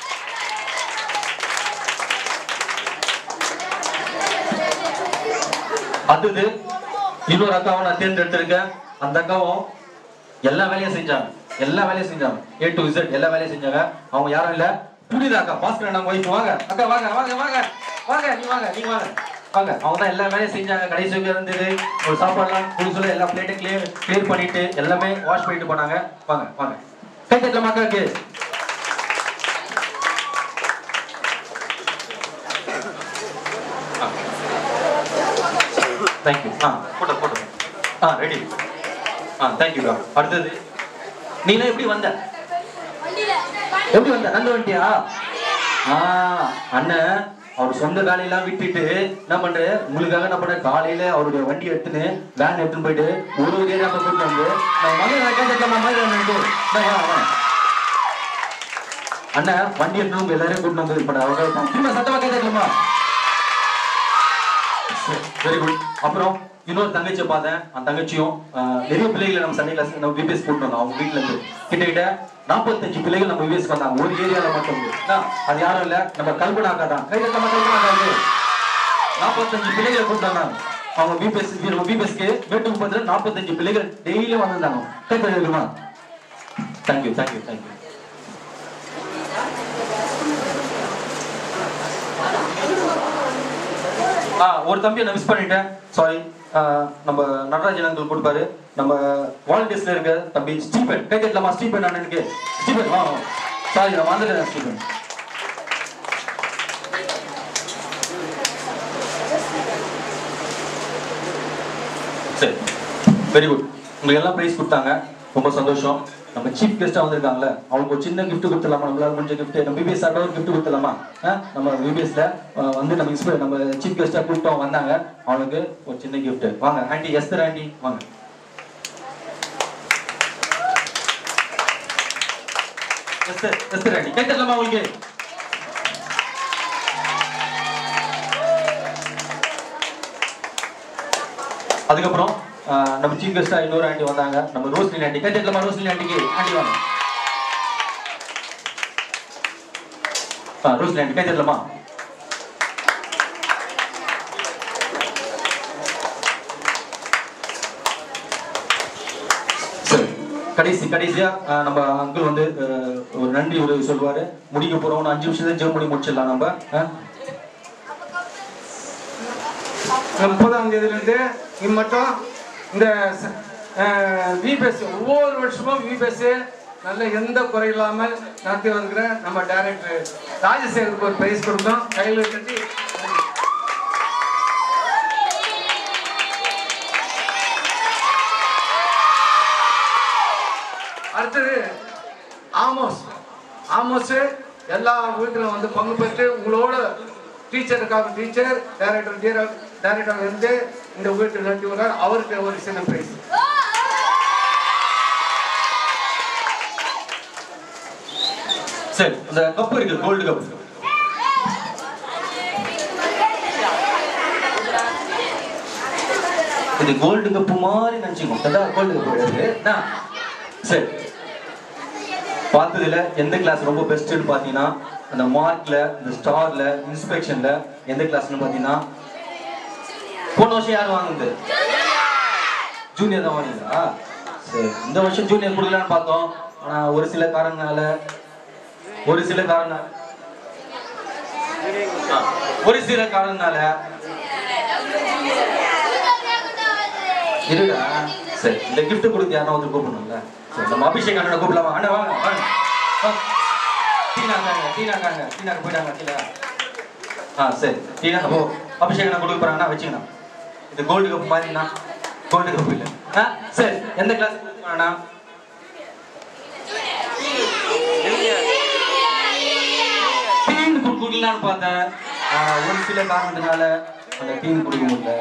[SPEAKER 2] அடுத்தது இன்னொரு அக்காவும் நான் தேர்ந்தெடுத்திருக்கேன் அந்த அக்காவும் எல்லா வேலையும் செஞ்சாங்க எல்லா வேலையும் செஞ்சாங்க ஏ டு இசட் எல்லா வேலையும் செஞ்சாங்க அவங்க யாரும் இல்ல புரியுதா அக்கா பாஸ்கர் நம்ம ஒய்ஃப் வாங்க அக்கா வாங்க வாங்க வாங்க வாங்க நீ வாங்க நீ வாங்க வாங்க அவங்க தான் எல்லா வேலையும் செஞ்சாங்க கடைசி வரைக்கும் இருந்தது ஒரு சாப்பாடுலாம் புதுசுல எல்லா பிளேட்டும் கிளியர் கிளியர் பண்ணிட்டு எல்லாமே வாஷ் பண்ணிட்டு போனாங்க வாங்க வாங்க கை தட்டலாமா அக்காக்கு தேங்க்யூ ஆ போட்டோ போட்டோ ஆ ரெடி ஆ தேங்க்யூ அடுத்தது நீலாம் எப்படி வந்த எப்படி வந்த நடந்து வந்துட்டியா ஆ அண்ணன் அவர் சொந்த வேலையெல்லாம் விட்டுட்டு என்ன பண்ற உங்களுக்காக என்ன பண்ண காலையில அவருடைய வண்டி எடுத்துன்னு வேன் எடுத்துன்னு போயிட்டு ஒரு ஒரு ஏரியா கூட்டு வந்து நான் மகன் நான் கேட்கலாமா மகன் அண்ணன் வண்டி எடுத்துன்னு உங்க எல்லாரையும் கூட்டு வந்து இப்ப அவங்க சும்மா சத்தமா கேட்கலாமா வெரி குட் அப்புறம் இன்னொரு தங்கச்சியை பார்த்தேன் அந்த தங்கச்சியும் ஆஹ், நிறைய பிள்ளைகளை நம்ம சண்டே கிளாஸ் நம்ம விபிஎஸ் கூட்டு வந்தோம் அவங்க வீட்ல இருந்து கிட்டத்தட்ட நாற்பத்தஞ்சு பிள்ளைகள் நம்ம விபிஎஸ் வந்தாங்க ஒரு ஏரியால மட்டும் இருந்து. என்ன, அது யாரும் இல்ல நம்ம கல்பனாக்கா தான் கை நம்ம கல்பனாக்கா நாற்பத்தஞ்சு பிள்ளைகளை கூட்டு வந்தாங்க அவங்க பிபிஎஸ் நம்ம பிபிஎஸ்க்கு மேட்டு முப்பதுல நாற்பத்தஞ்சு பிள்ளைகள் டெய்லியும் வந்திருந்தாங்க கை தருமா தேங்க்யூ தேங்க்யூ தேங்க்யூ ஆ ஒரு தம்பியை நான் மிஸ் பண்ணிட்டேன் சாரி நம்ம நடராஜன் அங்கிள் கொடுப்பாரு நம்ம வாலண்டியர்ஸ்ல இருக்க தம்பி ஸ்டீபன் கை தட்டலாமா ஸ்டீபன் அண்ணனுக்கு ஸ்டீபன் வா சாரி நான் வந்துட்டேன் ஸ்டீபன் சரி வெரி குட் உங்களுக்கு எல்லாம் ப்ரைஸ் கொடுத்தாங்க ரொம்ப சந்தோஷம் நம்ம சீஃப் கெஸ்டா வந்திருக்காங்கல்ல அவங்களுக்கு ஒரு சின்ன gift கொடுத்துடலாமா நம்மளால முடிஞ்ச gift நம்ம பிபிஎஸ் சார்ட்ட ஒரு gift கொடுத்துடலாமா ஆ? நம்ம பிபிஎஸ்ல வந்து நம்ம இன்ஸ்பைர் நம்ம சீஃப் கெஸ்டா கூப்பிட்டோம் வந்தாங்க அவனுக்கு ஒரு சின்ன gift வாங்க ஆண்டி எஸ்தர் ஆண்டி வாங்க எஸ்தர் எஸ்தர் ஆண்டி கை தட்டலாமா உங்களுக்கு அதுக்கப்புறம் ஆஹ், நம்ம சீஃப் கெஸ்டா இன்னொரு ஆண்டி வந்தாங்க நம்ம ரோஸ்லின் ஆண்டி கை தட்டலாமா ரோஸ்லின் ஆண்டிக்கு ஆண்டி வாங்க ஆ ரோஸ்லின் ஆண்டி கை தட்டலாமா சரி கடைசி கடைசியா ஆஹ், நம்ம அங்கிள் வந்து ஆஹ், ஒரு நன்றி உதவி சொல்லுவாரு முடிக்க போறோம் ஒரு அஞ்சு நிமிஷத்துல ஜெர்மனி பண்ணி முடிச்சிடலாம் நம்ம ஆ?
[SPEAKER 17] முப்பதாம் தேதியிலிருந்து இம்மட்டும் இந்த விபிஎஸ் ஒவ்வொரு வருஷமும் விபிஎஸ் நல்ல எந்த குறை இல்லாமல் நடத்தி வருகிற நம்ம டைரக்டர் ராஜசேகருக்கு ஒரு பிரைஸ் கொடுத்தோம் கையில் கட்டி அடுத்தது ஆமோஸ் ஆமோஸ் எல்லா வீட்டிலும் வந்து பங்கு பெற்று உங்களோட டீச்சருக்காக டீச்சர் டைரக்டர் டைரக்டர் இருந்து இந்த வீட்டு நடத்தி வர்றார் அவருக்கு ஒரு சின்ன பிரைஸ்
[SPEAKER 2] சரி அந்த கப் இருக்கு கோல்டு கப் இது கோல்டு கப்பு மாதிரி நினைச்சுக்கோ அதான் கோல்டு கப் கிடையாது என்ன? சரி பார்த்ததுல எந்த கிளாஸ் ரொம்ப பெஸ்ட்னு பார்த்தீங்கன்னா அந்த மார்க்ல இந்த ஸ்டார்ல இன்ஸ்பெக்ஷன்ல எந்த கிளாஸ்னு பார்த்தீங்கன்னா போன வருஷம் யார் வாங்குது ஜூனியர் தான் வாங்கிங்களா சரி இந்த வருஷம் ஜூனியர் கொடுக்கலான்னு பார்த்தோம் ஆனா ஒரு சில காரணங்களால ஒரு சில காரணம் ஆ, ஒரு சில காரணனால இருடா சரி இந்த gift கொடுத்து யாரா வந்து கூப்பிடணும்ல சரி நம்ம அபிஷேக் அண்ணனை கூப்பிடலாமா அண்ணா வாங்க வாங்க வாங்க. டீனா காங்க டீனா காங்க டீனா போயிட்டாங்க கீழே ஆ சரி டீனா ஓ அபிஷேக் அண்ணா கொடுக்க போறாங்கன்னா வச்சுக்கணும் இது கோல்டு கப் மாதிரிண்ணா கோல்டு கப் இல்லை ஆ சரி எந்த கிளாஸ் அண்ணா டீன் கொடுக்கலான்னு பார்த்தேன் ஆனா ஒரு சில காரணத்தினால அந்த டீன் கொடுக்க முடியல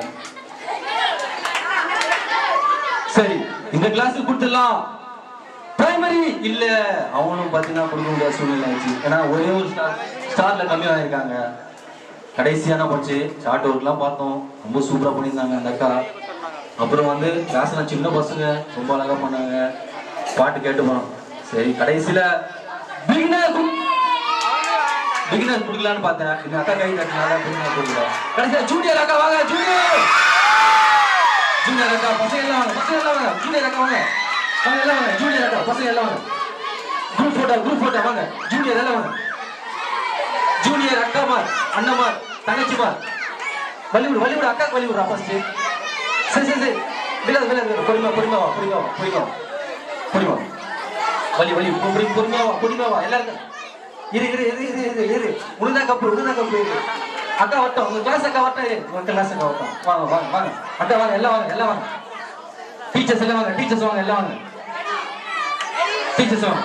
[SPEAKER 2] சரி இந்த கிளாஸ் கொடுத்துடலாம் பிரைமரி இல்ல அவனும் பாத்தீங்கன்னா கொடுக்க முடியாத சூழ்நிலை ஆயிடுச்சு ஏன்னா ஒரே ஒரு ஸ்டார் ஸ்டார்ல கம்மியா இருக்காங்க கடைசியா என்ன போச்சு ஷார்ட் ஒர்க்லாம் பார்த்தோம் ரொம்ப சூப்பரா பண்ணியிருந்தாங்க அந்த அக்கா அப்புறம் வந்து கிளாஸ்ல சின்ன பசங்க ரொம்ப அழகா பண்ணாங்க பாட்டு கேட்டு போனோம் சரி கடைசியில பிகினர் பிகினர் கொடுக்கலான்னு பார்த்தேன் இந்த அக்கா கை தட்டினால பிகினர் கொடுக்கல கடைசியா ஜூனியர் அக்கா வாங்க ஜூனியர் ஜூனியர் அக்கா பசங்க எல்லாம் வாங்க பசங்க எல்லாம் வாங்க ஜூனியர் அக்கா வாங்க வாங்க எல்லாம் வாங்க ஜூனியர் அக்கா பசங்க எல்லாம் வாங்க குரூப் போட்டோ குரூப் போட்டோ வாங்க ஜூனியர் எல்லாம் வாங்க ஜூனியர் அக்காமார் அண்ணமார் தங்கச்சிமார் வலிவிடு வலிவிடு அக்காக்கு வலிவிடுறா ஃபர்ஸ்ட் சரி சரி சரி விழாது விழாது பொறுமையா பொறுமையா வா பொறுமையா வா பொறுமையா வா பொறுமையா வா. வலி வலி பொறுமை பொறுமையா வா பொறுமையா வா எல்லாருக்கும் இரு இரு இரு இரு இரு இரு உளுந்தா கப்பு உளுந்தா கப்பு இரு அக்கா வட்டம் உங்க கிளாஸ் அக்கா வட்டம் இரு உங்க கிளாஸ் அக்கா வட்டம் வாங்க வாங்க வாங்க அக்கா வாங்க எல்லாம் வாங்க எல்லாம் வாங்க டீச்சர்ஸ் எல்லாம் வாங்க டீச்சர்ஸ் வாங்க எல்லாம் வாங்க டீச்சர்ஸ் வாங்க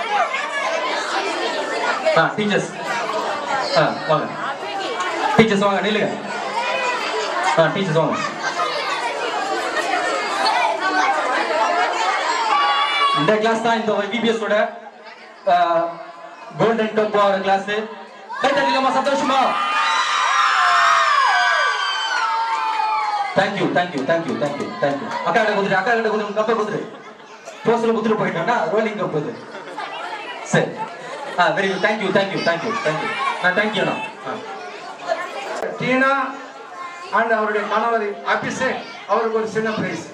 [SPEAKER 2] ஆ டீச்சர்ஸ் ஆ வாங்க டீச்சர்ஸ் வாங்க நில்லுங்க ஆ டீச்சர்ஸ் வாங்க இந்த கிளாஸ் தான் இந்த விபிஎஸ் ஓட கோல்டன் டோப் ஆகிற கிளாஸ் கை தட்டிக்கலாமா சந்தோஷமா thank you thank you thank you thank you thank you அக்கா கிட்ட குதிரை அக்கா கிட்ட குதிரை கப்ப குதிரை போஸ்ட்ல குதிரை போயிட்டோம்னா ரோலிங் கப் இது சரி ஆ very good thank you thank you thank you thank you நான் தேங்க்யூ அண்ணா ஆ
[SPEAKER 17] டீனா அண்ட் அவருடைய கணவர் அபிஷேக் அவருக்கு ஒரு சின்ன பிரைஸ்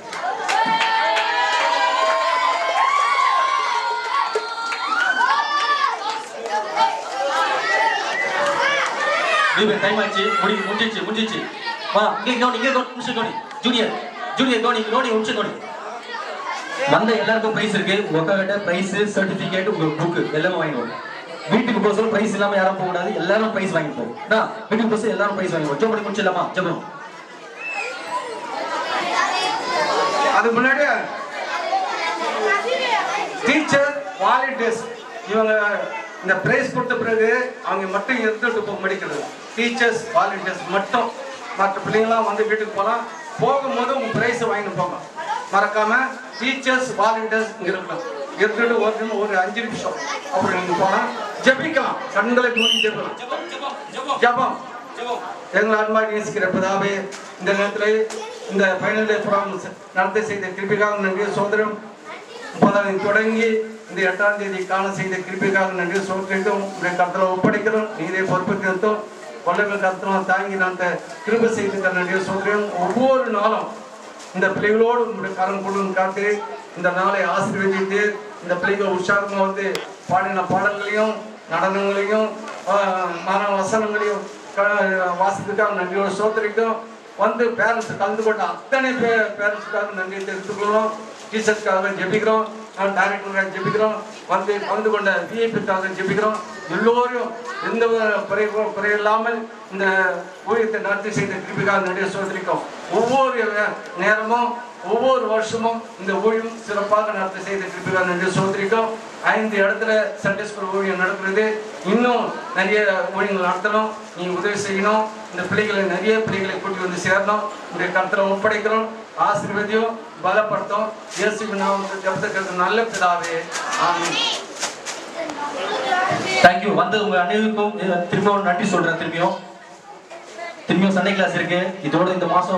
[SPEAKER 2] நீங்க டைம் ஆச்சு முடி முடிஞ்சிச்சு முடிஞ்சிச்சு வா இங்க கவனி இங்க கவனி நிமிஷம் கவனி ஜூனியர் ஜூனியர் கவனி கவனி நிமிஷம் கவனி வந்த எல்லாருக்கும் பிரைஸ் இருக்கு உங்க அக்கா கிட்ட பிரைஸ் சர்டிபிகேட் உங்க புக் எல்லாமே வாங்கிடுவோம் வீட்டுக்கு போக சொல்ல பிரைஸ் இல்லாம யாரும் போக கூடாது எல்லாரும் பிரைஸ் வாங்கி போகும் என்ன? வீட்டுக்கு போக சொல்ல எல்லாரும் பிரைஸ் வாங்கி ஜோ பண்ணி முடிச்சிடலாமா ஜபம்
[SPEAKER 17] அது முன்னாடி டீச்சர் வாலண்டியர்ஸ் இவங்க இந்த பிரைஸ் கொடுத்த பிறகு அவங்க மட்டும் இருந்துட்டு போக முடிக்கிறது டீச்சர்ஸ் வாலண்டியர்ஸ் மட்டும் மற்ற பிள்ளைங்களாம் வந்து வீட்டுக்கு போகலாம் போகும்போது உங்க பிரைஸ் வாங்கிட்டு போங்க மறக்காம டீச்சர்ஸ் வாலண்டியர்ஸ் இங்க இருக்கணும் இருந்துட்டு ஒரு நிமிஷம் ஒரு அஞ்சு நிமிஷம் அப்புறம் நீங்க போகலாம் ஜெபிக்கலாம் கண்களை மூடி ஜெபிக்கலாம் ஜெபம் எங்களை அன்பாக நேசிக்கிற பிதாவே இந்த நேரத்தில் இந்த ஃபைனல் டே ப்ரோக்ராம் நடத்த செய்த கிருபிக்காக நன்றி சோதரம் முப்பதாம் தேதி தொடங்கி இந்த எட்டாம் தேதி காண செய்த கிருபிக்காக நன்றி சோதரிக்கும் உடைய கருத்தில் ஒப்படைக்கிறோம் நீரே பொறுப்புக்கிறதும் கொள்ளைகள் கருத்தம் தாங்கி அந்த கிருப செய்த நன்றி சோதரியும் ஒவ்வொரு நாளும் இந்த பிள்ளைகளோடு உங்களுடைய கரம் கொண்டு காத்து இந்த நாளை ஆசீர்வதித்து இந்த பிள்ளைகள் உற்சாகமாக வந்து பாடின பாடல்களையும் நடனங்களையும் ஆஹ், மன வசனங்களையும் க- வாசித்துக்காக நன்றியோட சோதரிக்கும் வந்து பேரண்ட்ஸ் கலந்து கொண்ட அத்தனை பே பேரண்ட்ஸுக்காக நன்றி தெரிவித்துக்கொள்கிறோம் டீச்சர்ஸ்க்காக ஜெபிக்கிறோம் டைரக்டருக்காக ஜெபிக்கிறோம் வந்து கலந்து கொண்ட விஐபிக்காக ஜெபிக்கிறோம் எல்லோரும் எந்த ஒரு குறை குறை இல்லாமல் இந்த ஊழியத்தை நடத்தி செய்த கிருபிக்காக நன்றி சோதரிக்கும் ஒவ்வொரு நேரமும் ஒவ்வொரு வருஷமும் இந்த ஊழியம் சிறப்பாக நடத்த செய்த கிருபிகள் நன்றி சோதரிக்கும் ஐந்து இடத்துல சண்டே ஸ்கூல் ஊழியம் நடக்கிறது இன்னும் நிறைய ஊழியங்கள் நடத்தணும் நீ உதவி செய்யணும் இந்த பிள்ளைகளை நிறைய பிள்ளைகளை கூட்டி வந்து சேரணும் இந்த கருத்துல ஒப்படைக்கிறோம் ஆசீர்வதியும் பலப்படுத்தும் இயேசு நாமத்தில் ஜபத்துக்கு நல்ல பிதாவே ஆமென்
[SPEAKER 2] தேங்க்யூ வந்து உங்க அனைவருக்கும் திரும்பியும் நன்றி சொல்றேன் திரும்பியும் திரும்பியும் சண்டே கிளாஸ் இருக்கு இதோட இந்த மாசம்